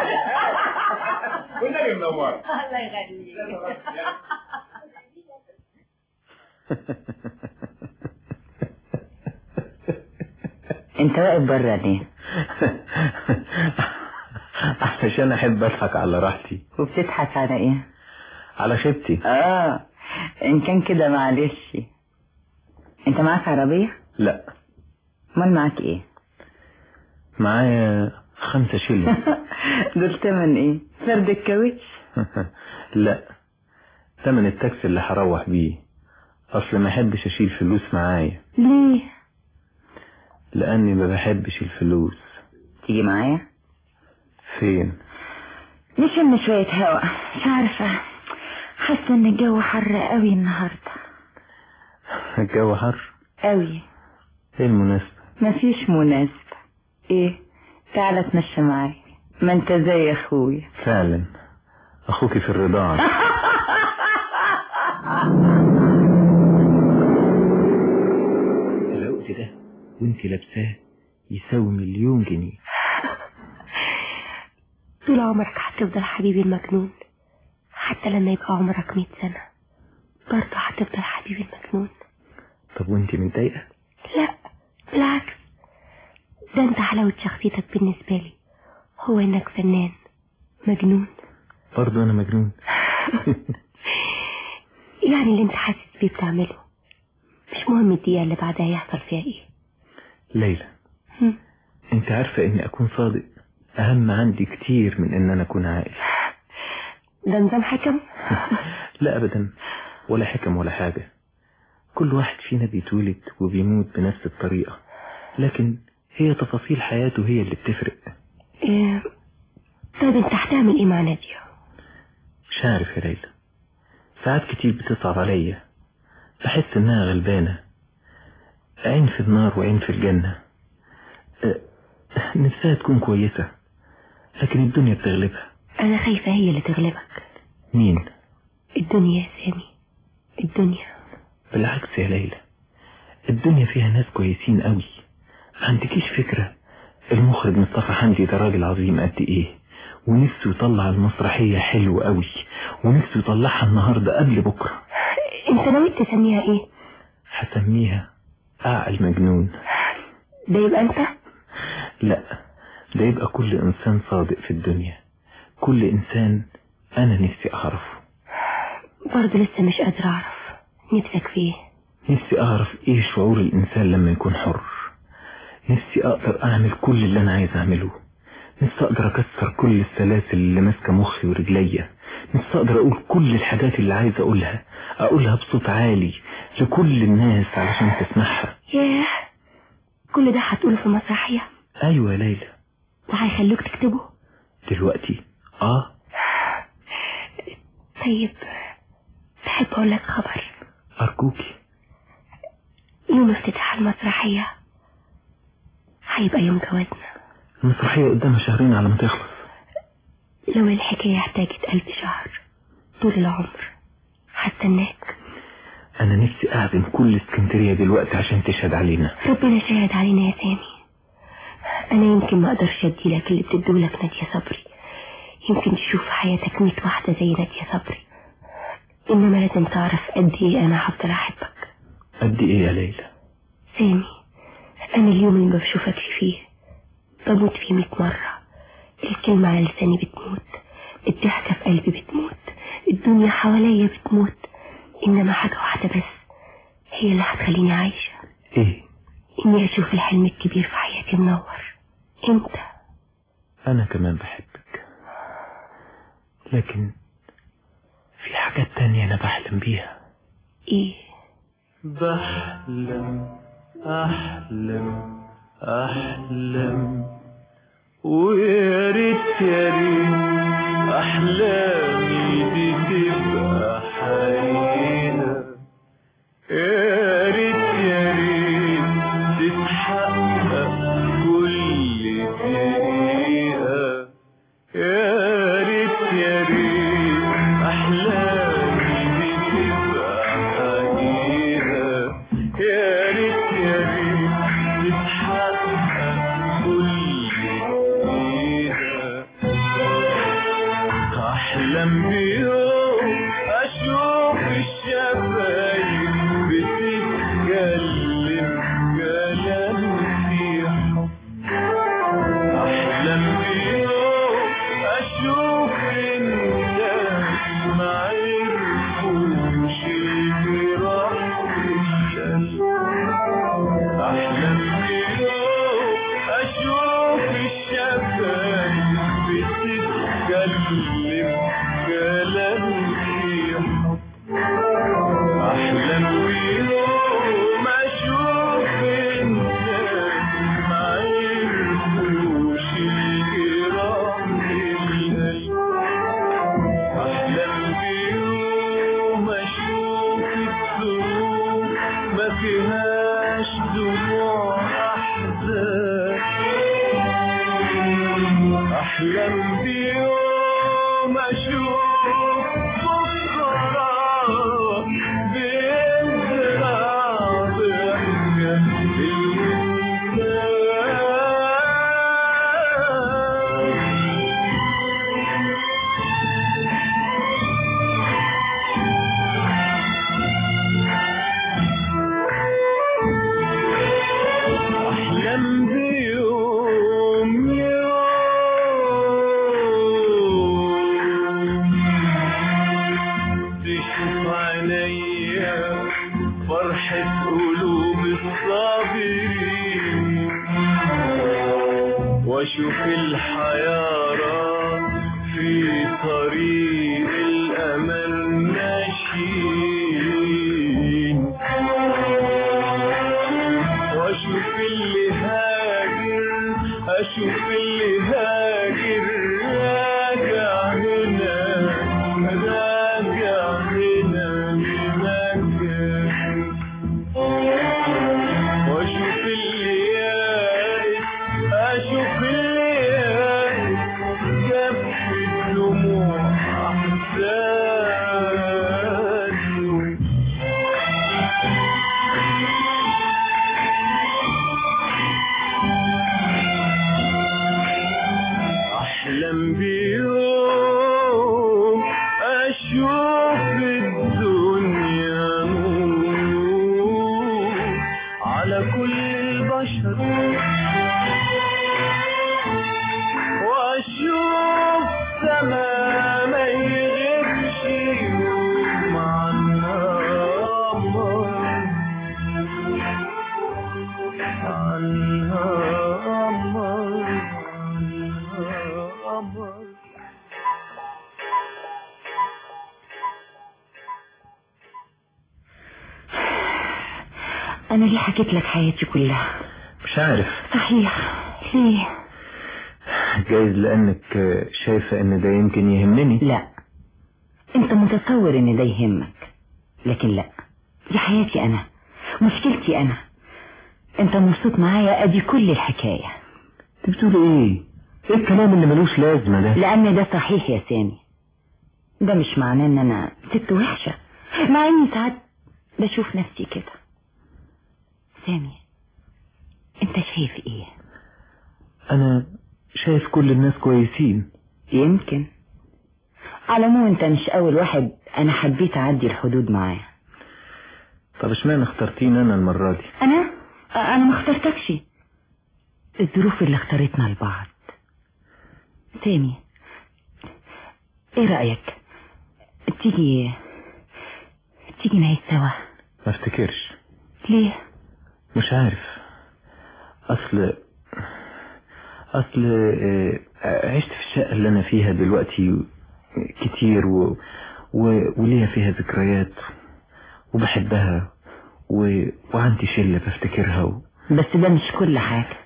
والنبي منور الله يغنيك انت واقف بره ليه عشان احب اضحك على راحتي وبتضحك على ايه على خيبتي اه ان كان كده معلش انت معاك عربية لا امال معاك ايه معايا خمسة شيلين دول تمن ايه فرد الكاوتش لا تمن التاكسي اللي هروح بيه اصل ما احبش اشيل فلوس معايا ليه لاني ما بحبش الفلوس تيجي معايا فين نشم شوية هوا مش عارفة حاسة ان الجو حر قوي النهاردة الجو حر قوي ايه المناسبة مفيش مناسبة ايه تعالى اتمشى معايا ما انت زي اخويا فعلا اخوك في الرضاعة العقد ده وانت لابساه يساوي مليون جنيه طول عمرك هتفضل حبيبي المجنون حتى لما يبقى عمرك مئة سنة برضه هتفضل حبيبي المجنون طب وانت متضايقة لا بالعكس ده انت حلاوة شخصيتك بالنسبة لي هو انك فنان مجنون برضه انا مجنون يعني اللي انت حاسس بيه بتعمله مش مهم الدقيقة اللي بعدها يحصل فيها ايه ليلى هم. انت عارفة اني اكون صادق اهم عندي كتير من ان انا اكون عاقل ده نظام حكم لا ابدا ولا حكم ولا حاجة كل واحد فينا بيتولد وبيموت بنفس الطريقة لكن هي تفاصيل حياته هي اللي بتفرق إيه. طيب انت هتعمل ايه مع نادية مش عارف يا ليلى ساعات كتير بتصعب عليا بحس انها غلبانة عين في النار وعين في الجنة أه، نفسها تكون كويسة لكن الدنيا بتغلبها انا خايفة هي اللي تغلبك مين الدنيا يا سامي الدنيا بالعكس يا ليلى الدنيا فيها ناس كويسين قوي ما عندكيش فكرة المخرج مصطفى حمدي ده راجل عظيم قد ايه ونفسه يطلع المسرحية حلو قوي ونفسه يطلعها النهاردة قبل بكرة انت ناوي تسميها ايه هسميها أعقل مجنون ده يبقى انت لا ده يبقى كل إنسان صادق في الدنيا كل إنسان أنا نفسي أعرفه برضه لسه مش قادرة اعرف نفسك في ايه نفسي أعرف إيه شعور الإنسان لما يكون حر نفسي أقدر أعمل كل اللي أنا عايز أعمله نفسي أقدر أكسر كل السلاسل اللي ماسكة مخي ورجليا نفسي أقدر أقول كل الحاجات اللي عايز أقولها أقولها بصوت عالي لكل الناس علشان تسمعها ياه كل ده هتقوله في مسرحية أيوة يا ليلى وهيخلوك تكتبه دلوقتي آه طيب تحب اقول لك خبر أرجوكي يوم افتتاح المسرحية هيبقى يوم جوازنا المسرحية قدامها شهرين على ما تخلص لو الحكاية احتاجت ألف شهر طول العمر هستناك انا نفسي اعزم كل اسكندرية دلوقتي عشان تشهد علينا ربنا شاهد علينا يا سامي انا يمكن ما اقدرش اديلك اللي بتدولك نادية صبري يمكن تشوف في حياتك ميت واحدة زي نادية صبري انما لازم تعرف قد ايه انا هفضل احبك قد ايه يا ليلى سامي انا اليوم اللي ما بشوفكش فيه بموت فيه ميت مرة الكلمة على لساني بتموت الضحكة في قلبي بتموت الدنيا حواليا بتموت انما حاجة واحدة بس هي اللي هتخليني عايشة ايه اني اشوف الحلم الكبير في حياتي منور انت انا كمان بحبك لكن في حاجات تانية انا بحلم بيها ايه بحلم أحلم أحلم ويا ريت يا ريت أحلامي دي تبقى حقيقة يا ريت يا ريت تتحقق كل دقيقة يا ريت يا ريت أحلامي دي تبقى حقيقة يا ريت يا ريت تتحقق كل دقيقة أحلم بيوم أشوف الشفايف بتتكلم كلام في حب أحلم بيوم أشوف الناس ما عرفوش الجراح والشل أحلم بيوم أشوف الشفايف بتتكلم كلام في حب أحلم بيوم أشوف الناس ما عرفوش الجراح والقلب أحلم بيوم أشوف الدروب ما فيهاش دموع أحزان أحلم بيوم أشوف بكرة بيزرع ضحكة أحلم بيوم يوم تشوف عينيا فرحة قلوب الصابرين واشوف الحيارى في طريق الامل ماشيين واشوف اللي هاجر اشوف اللي هاجر راجع هنا راجع هنا لمكان واشوف اللي يائس اشوف اللي يائس جاب في الدموع احزانه أحلم بيوم أشوف الدنيا نور على كل البشر وأشوف سما ما يغيبش يوم عنها قمر عنها قمر قمر انا ليه حكيت لك حياتي كلها مش عارف صحيح ليه جايز لانك شايفة ان ده يمكن يهمني لا انت متصور ان ده يهمك لكن لا دي حياتي انا مشكلتي انا انت مبسوط معايا ادي كل الحكاية انت بتقول ايه ايه الكلام اللي ملوش لازمة ده لان ده صحيح يا سامي ده مش معناه ان انا ست وحشة مع اني ساعات بشوف نفسي كده سامي انت شايف ايه انا شايف كل الناس كويسين يمكن على العموم انت مش اول واحد انا حبيت اعدي الحدود معاه طب اشمعنى اخترتيني انا المرة دي انا انا ما اخترتكش الظروف اللي اختارتنا لبعض سامي ايه رأيك تيجي تيجي نعيش سوا ما افتكرش ليه مش عارف اصل اصل آه، عشت في الشقة اللي انا فيها دلوقتي كتير و... و... وليا فيها ذكريات وبحبها و... وعندي شلة بفتكرها و... بس ده مش كل حاجة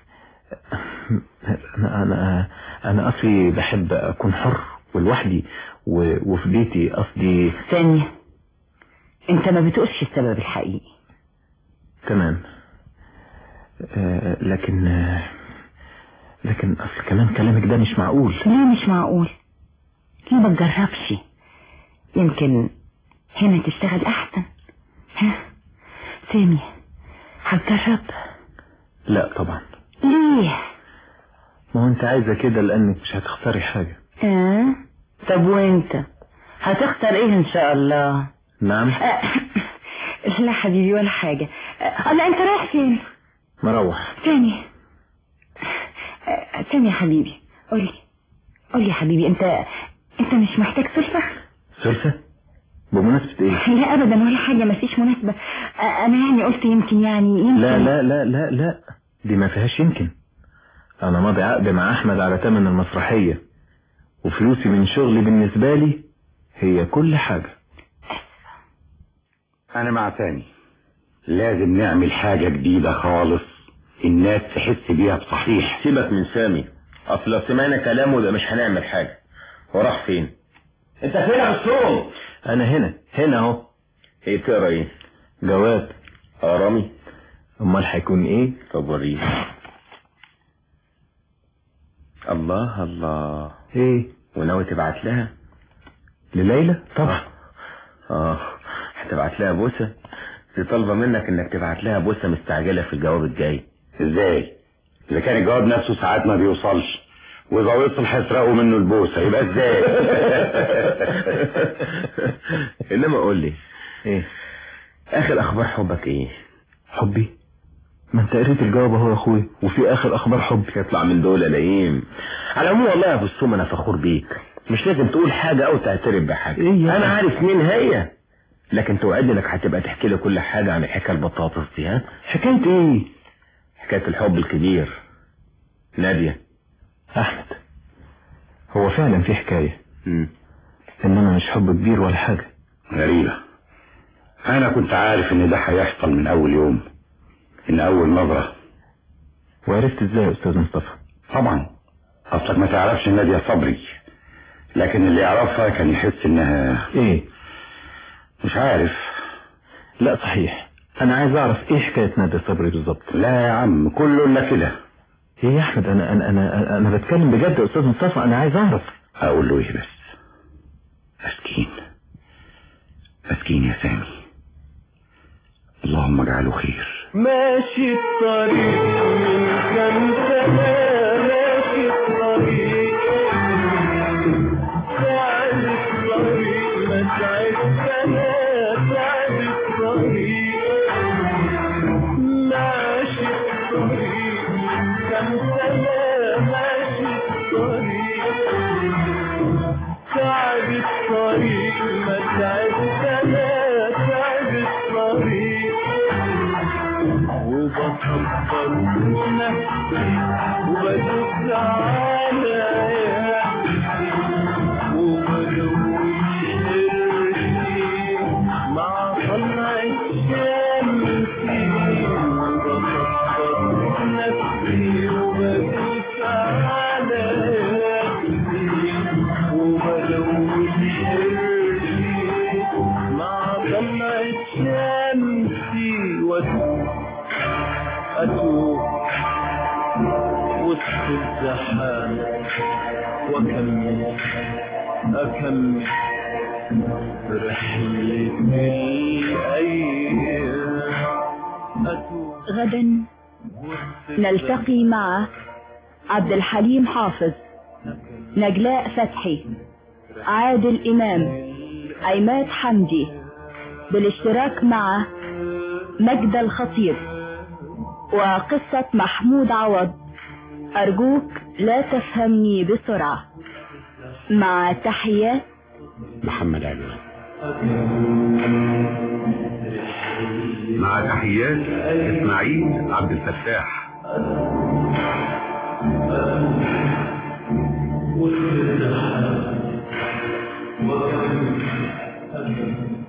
انا انا انا اصلي بحب اكون حر ولوحدي و... وفي بيتي قصدي ثانية انت ما بتقولش السبب الحقيقي تمام آه لكن آه لكن اصل كمان كلامك ده مش معقول ليه مش معقول ليه ما تجربش يمكن هنا تشتغل احسن ها سامي هتجرب لا طبعا ليه ما هو انت عايزة كده لانك مش هتخسري حاجة اه طب وانت هتخسر ايه ان شاء الله نعم آه، لا حبيبي ولا حاجة آه، لا انت رايح فين مروح ثاني آه، ثاني يا حبيبي قولي قولي يا حبيبي انت انت مش محتاج سلفة سلفة بمناسبة ايه لا ابدا ولا حاجة ما فيش مناسبة آه، انا يعني قلت يمكن يعني يمكن لا لا لا لا لا دي ما فيهاش يمكن انا ماضي عقد مع احمد على تمن المسرحية وفلوسي من شغلي بالنسبة لي هي كل حاجة انا مع تاني لازم نعمل حاجة جديدة خالص الناس تحس بيها بصحيح سيبك من سامي اصل لو سمعنا كلامه ده مش هنعمل حاجة هو راح فين انت فين يا بسوم انا هنا هنا اهو ايه بتقرا ايه جواب ارامي امال هيكون ايه طب وريني الله الله ايه وناوي تبعت لها لليلى طبعا اه هتبعت لها بوسة دي طالبة منك انك تبعت لها بوسة مستعجلة في الجواب الجاي ازاي اذا كان الجواب نفسه ساعات ما بيوصلش واذا وصل هيسرقوا منه البوسة يبقى ازاي انما قول لي ايه اخر اخبار حبك ايه حبي ما انت قريت الجواب اهو يا اخويا وفي اخر اخبار حبي يطلع من دول لئيم على العموم والله يا ابو السوم انا فخور بيك مش لازم تقول حاجة او تعترف بحاجة إيه يا انا أخي؟ عارف مين هي لكن توعدني انك هتبقى تحكي لي كل حاجة عن الحكاية البطاطس دي ها حكاية ايه حكاية الحب الكبير نادية احمد هو فعلا في حكاية مم. انما مش حب كبير ولا حاجة غريبة انا كنت عارف ان ده هيحصل من اول يوم من اول نظرة وعرفت ازاي يا استاذ مصطفى طبعا اصلك ما تعرفش نادية صبري لكن اللي يعرفها كان يحس انها ايه مش عارف لا صحيح انا عايز اعرف ايه حكاية نادي صبري بالظبط لا يا عم كله الا كده ايه يا احمد انا انا انا انا بتكلم بجد يا استاذ مصطفى انا عايز اعرف اقول له ايه بس مسكين مسكين يا سامي اللهم اجعله خير ماشي الطريق من كام سنة ماشي الطريق تعب الطريق ما تعب سنة تعب الطريق ماشي الطريق من كام سنة ماشي الطريق تعب الطريق ما تعب سنة تعب الطريق وبصبر نفسي وبدوس على وبلوي قرشي مع طلع الشمس وبصبر نفسي وبدوس على وبلوي قرشي مع طلع الشمس واتوب أتوب وسط الزحام وأكمل أكمل رحلة الأيام غدا نلتقي مع عبد الحليم حافظ نجلاء فتحي عادل إمام عماد حمدي بالاشتراك مع مجد الخطيب وقصة محمود عوض أرجوك لا تفهمني بسرعة مع تحيات محمد علوان مع تحيات اسماعيل عبد الفتاح وكم